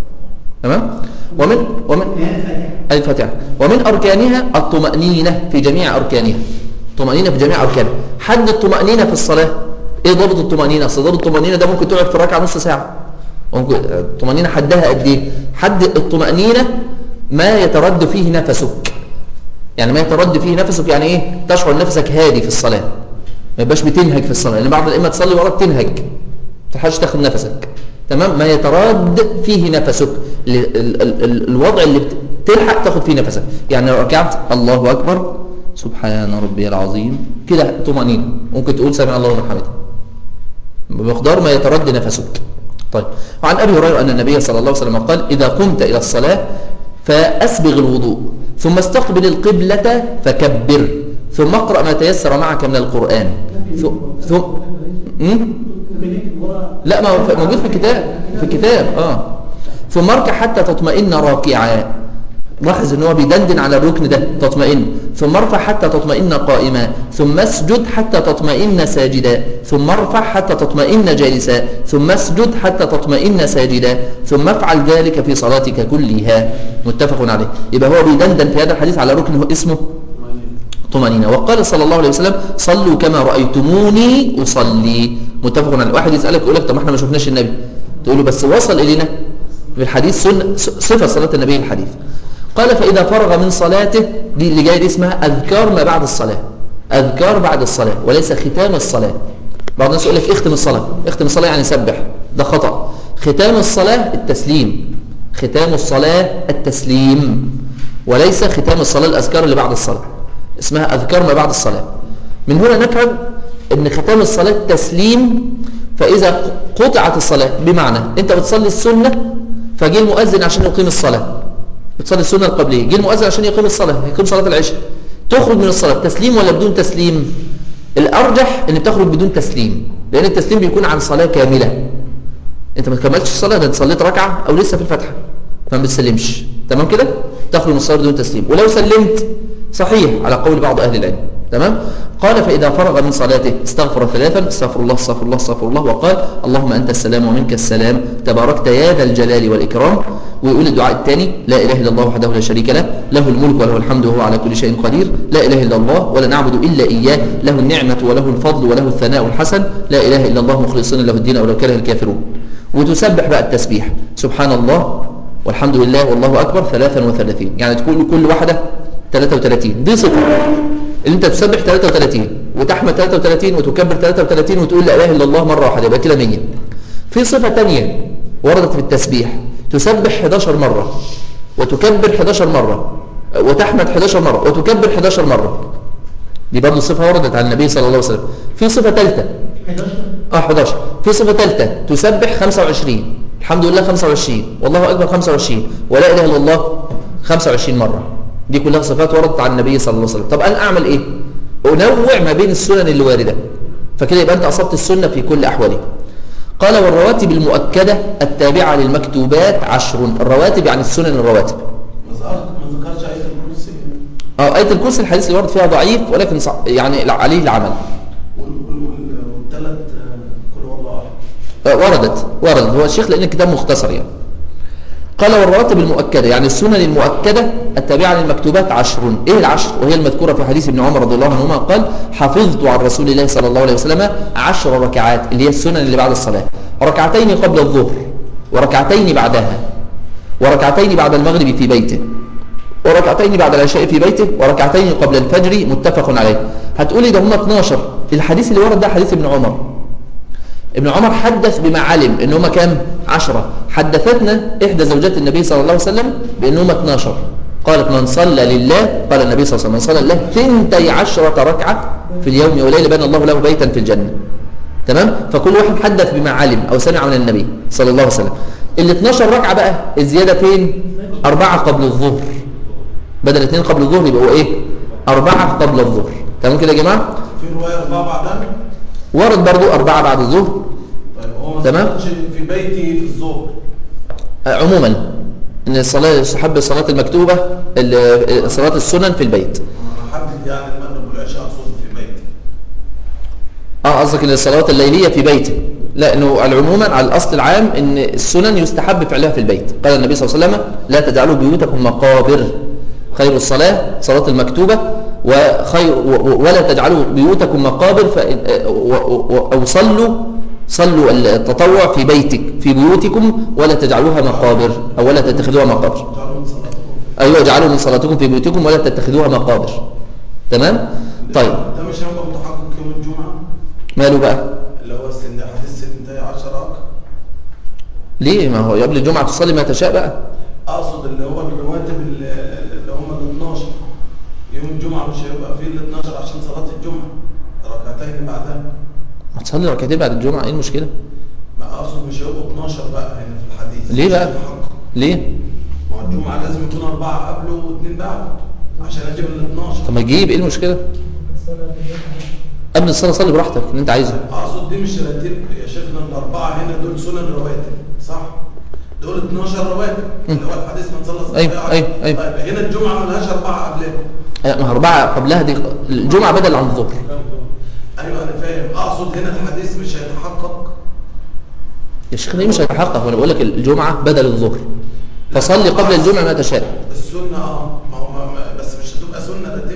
تمام ومن ومن هي الفاتحة الفاتحه ومن اركانها الطمانينه في جميع اركانها طمانينه في جميع اركانها حد الطمانينه في الصلاه ايه ضابط الطمانينه اصل ضابط الطمانينه ده ممكن تقعد في الركعه نص ساعه ممكن الطمانينه حدها قد ايه حد الطمانينه ما يترد فيه نفسك يعني ما يترد فيه نفسك يعني ايه تشعر نفسك هادي في الصلاه ما يبقاش بتنهج في الصلاه لان بعض الائمه تصلي وراك تنهج ما تلحقش تاخد نفسك تمام ما يترد فيه نفسك ال- ال- ال- ال- الوضع اللي بت- تلحق تاخد فيه نفسك يعني لو ركعت الله اكبر سبحان ربي العظيم كده طمانينه ممكن تقول سمع الله لمن حمده بمقدار ما يترد نفسك طيب وعن ابي هريره ان النبي صلى الله عليه وسلم قال اذا قمت الى الصلاه فاسبغ الوضوء ثم استقبل القبله فكبر ثم اقرا ما تيسر معك من القران ثم ثم مم؟ ممكن نكتب ورا لا ما هو موجود في الكتاب في الكتاب اه ثم اركع حتى تطمئن راكعا لاحظ ان هو بيدندن على الركن ده تطمئن ثم ارفع حتى تطمئن قائما ثم اسجد حتى تطمئن ساجدا ثم ارفع حتى تطمئن جالسا ثم اسجد حتى تطمئن ساجدا ثم افعل ذلك في صلاتك كلها متفق عليه يبقى هو بيدندن في هذا الحديث على ركن هو اسمه طمأنينة وقال صلى الله عليه وسلم صلوا كما رأيتموني أصلي متفق عليه واحد يسألك يقول لك طب ما احنا ما شفناش النبي تقول له بس وصل إلينا في الحديث سنة صفة صلاة النبي الحديث قال فإذا فرغ من صلاته دي اللي جاي دي اسمها أذكار ما بعد الصلاة أذكار بعد الصلاة وليس ختام الصلاة بعض الناس يقول لك اختم الصلاة اختم الصلاة يعني سبح ده خطأ ختام الصلاة التسليم ختام الصلاة التسليم وليس ختام الصلاة الأذكار اللي بعد الصلاة اسمها أذكار ما بعد الصلاة من هنا نفهم أن ختام الصلاة تسليم فإذا قطعت الصلاة بمعنى أنت بتصلي السنة فجي المؤذن عشان يقيم الصلاة بتصلي السنة القبلية جه المؤذن عشان يقيم الصلاة يقيم صلاة العشاء تخرج من الصلاة تسليم ولا بدون تسليم الأرجح أن تخرج بدون تسليم لأن التسليم بيكون عن صلاة كاملة أنت ما كملتش الصلاة ده أنت صليت ركعة أو لسه في الفتحة فما بتسلمش تمام كده تخرج من الصلاة بدون تسليم ولو سلمت صحيح على قول بعض أهل العلم تمام قال فإذا فرغ من صلاته استغفر ثلاثا استغفر الله استغفر الله استغفر الله وقال اللهم أنت السلام ومنك السلام تباركت يا ذا الجلال والإكرام ويقول الدعاء الثاني لا إله إلا الله وحده لا شريك له له الملك وله الحمد وهو على كل شيء قدير لا إله إلا الله ولا نعبد إلا إياه له النعمة وله الفضل وله الثناء الحسن لا إله إلا الله مخلصين له الدين ولو كره الكافرون وتسبح بقى التسبيح سبحان الله والحمد لله والله أكبر 33 يعني تقول كل واحدة 33 دي صفة اللي انت تسبح 33 وتحمد 33 وتكبر 33 وتقول لا اله الا الله مره واحده يبقى كده 100 في صفه ثانيه وردت في التسبيح تسبح 11 مره وتكبر 11 مره وتحمد 11 مره وتكبر 11 مره دي برضه صفه وردت عن النبي صلى الله عليه وسلم في صفه ثالثه 11 اه 11 في صفه ثالثه تسبح 25 الحمد لله 25 والله اكبر 25 ولا اله الا الله 25 مره دي كلها صفات وردت عن النبي صلى الله عليه وسلم طب انا اعمل ايه انوع ما بين السنن اللي وارده فكده يبقى انت اصبت السنه في كل احوالها قال والرواتب المؤكده التابعه للمكتوبات عشر الرواتب يعني السنن الرواتب ما ذكرت ما ذكرش آية الكرسي اه ايه الكرسي الحديث اللي ورد فيها ضعيف ولكن صع... يعني عليه العمل والثلاث كل هو الله أحد آه، وردت وردت هو الشيخ لان الكتاب مختصر يعني قال والرواتب المؤكدة يعني السنن المؤكدة التابعة للمكتوبات عشر إيه العشر وهي المذكورة في حديث ابن عمر رضي الله عنهما قال حفظت عن رسول الله صلى الله عليه وسلم عشر ركعات اللي هي السنن اللي بعد الصلاة ركعتين قبل الظهر وركعتين بعدها وركعتين بعد المغرب في بيته وركعتين بعد العشاء في بيته وركعتين قبل الفجر متفق عليه هتقولي ده هم 12 الحديث اللي ورد ده حديث ابن عمر ابن عمر حدث بما علم ان هم كام عشرة حدثتنا احدى زوجات النبي صلى الله عليه وسلم بان هم 12 قالت من صلى لله قال النبي صلى الله عليه وسلم من صلى لله ثنتي عشرة ركعة في اليوم وليلة بنى الله له بيتا في الجنة تمام فكل واحد حدث بما علم او سمع من النبي صلى الله عليه وسلم ال 12 ركعة بقى الزيادة فين أربعة قبل الظهر بدل اثنين قبل الظهر يبقوا ايه أربعة قبل الظهر تمام كده يا جماعة في رواية أربعة بعدها ورد برضو أربعة بعد الظهر طيب هو ما تمام. ذكرش في بيتي في الظهر آه، عموما ان الصلاه يستحب الصلاه المكتوبه ال- صلاه السنن في البيت أنا حدد يعني المغرب والعشاء أقصد في بيتي اه قصدك ان الصلوات الليليه في بيته لا انه عموما على الاصل العام ان السنن يستحب فعلها في البيت قال النبي صلى الله عليه وسلم لا تجعلوا بيوتكم مقابر خير الصلاه صلاه المكتوبه وخير و- و- ولا تجعلوا بيوتكم مقابر فإن آه، و- و- او صلوا صلوا التطوع في بيتك في بيوتكم ولا تجعلوها مقابر او ولا تتخذوها مقابر جعلوا من صلاتكم ايوه اجعلوا من صلاتكم في بيوتكم ولا تتخذوها مقابر تمام طيب ده مش هيبقى متحقق يوم الجمعة ماله بقى اللي هو سن حديث سنتي عشرة ليه ما هو قبل الجمعه تصلي ما تشاء بقى اقصد اللي هو الرواتب اللي اللي هم ال 12 يوم الجمعه مش هيبقى فيه ال 12 عشان صلاه الجمعه ركعتين بعدها ما تصلي ركعتين بعد الجمعة ايه المشكلة ما اقصد مش هيبقوا 12 بقى هنا في الحديث ليه بقى؟ مش هيتحقق. ليه ما هو الجمعه لازم يكون اربعه قبله واثنين بعده عشان اجيب ال 12 طب ما تجيب ايه المشكلة قبل الصلاة صلي براحتك اللي انت عايزه اقصد دي مش راتب يا شيخنا الاربعه هنا دول سنن رواتب صح؟ دول 12 رواتب اللي هو الحديث من صلى صلاه أيوة، أيوة، أيوة. طيب هنا الجمعه ملهاش اربعه قبلها لا، ما هي أربعة قبلها دي الجمعة بدل عن الظهر ايوه انا فاهم اقصد هنا الحديث مش هيتحقق يا شيخ ليه مش هيتحقق وانا بقول لك الجمعة بدل الظهر فصلي قبل الجمعة ما تشاء السنه اه ما هو ما ما- بس مش هتبقى سنه راتب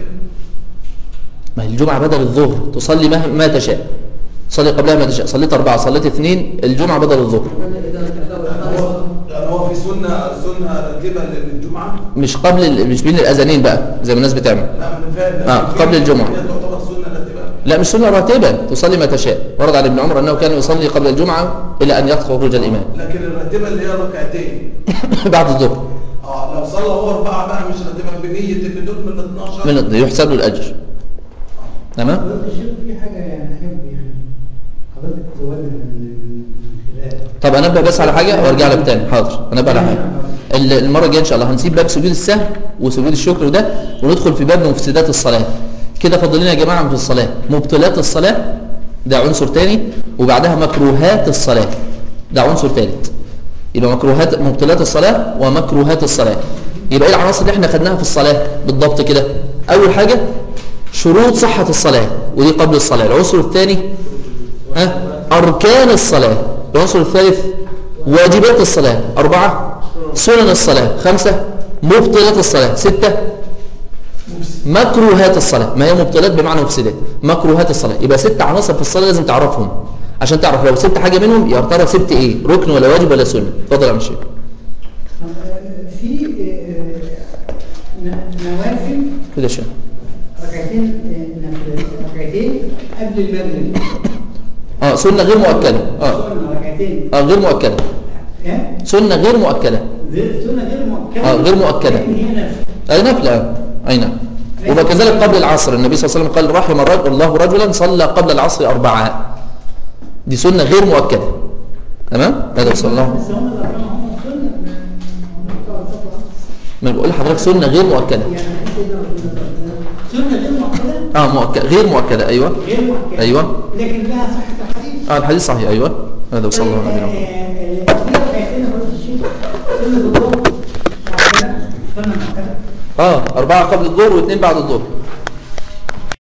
ما هي الجمعة بدل الظهر تصلي ما, ما تشاء صلي قبلها ما تشاء صليت أربعة صليت اثنين الجمعة بدل الظهر يعني هو يعني هو في سنه سنه راتبه للجمعه مش قبل ال- مش بين الأذانين بقى زي ما الناس بتعمل لا انا فاهم آه، لكن قبل في- الجمعة. هي تعتبر سنه راتبه لا مش سنة راتبة تصلي ما تشاء ورد عن ابن عمر أنه كان يصلي قبل الجمعة إلى أن يخرج الإمام لكن الراتبه اللي هي ركعتين بعد الظهر اه لو صلى هو اربعه بقى مش راتبه بنيه ان دول من 12 من الض- يحسب له الأجر تمام حضرتك الشيخ في حاجة يعني أحب يعني حضرتك تزودنا من من خلال طب انبه بس على حاجه وارجع لك تاني حاضر انبه على حاجه ال- المره الجايه ان شاء الله هنسيب باب سجود السهو وسجود الشكر وده وندخل في باب مفسدات الصلاه كده فاضل لنا يا جماعه في الصلاه مبطلات الصلاه ده عنصر تاني وبعدها مكروهات الصلاه ده عنصر ثالث يبقى مكروهات مبطلات الصلاه ومكروهات الصلاه يبقى ايه العناصر اللي احنا خدناها في الصلاه بالضبط كده اول حاجه شروط صحه الصلاه ودي قبل الصلاه العنصر الثاني ها أركان الصلاة العنصر الثالث واجبات الصلاة أربعة سنن الصلاة خمسة مبطلات الصلاة ستة مكروهات الصلاة ما هي مبطلات بمعنى مفسدات مكروهات الصلاة يبقى ست عناصر في الصلاة لازم تعرفهم عشان تعرف لو سبت حاجة منهم يا ترى سبت ايه ركن ولا واجب ولا سنة اتفضل يا عم الشيخ في آه، ن- نوافل كده يا شيخ ركعتين آه، نفل- ركعتين قبل المغرب اه سنة غير مؤكدة اه سنة ركعتين اه غير مؤكدة ها؟ سنة غير مؤكدة غير سنة غير مؤكدة آه، غير مؤكدة. لكن هي نفل أي نفلة آه. أي نعم وكذلك قبل العصر النبي صلى الله عليه وسلم قال رحم الرجل الله رجلا صلى قبل العصر أربعة دي سنة غير مؤكدة تمام هذا صلى الله بس هم الأربعة هم سنة هم بتوع الفترة. ما بقول لحضرتك سنة غير مؤكدة يعني سنة سنة غير مؤكدة اه مؤكد غير مؤكدة أيوة غير مؤكدة أيوة. لكن لها صحة الحديث اه الحديث صحيح أيوة هذا صلى الله عليه وسلم اه أربعة قبل الظهر واثنين بعد الظهر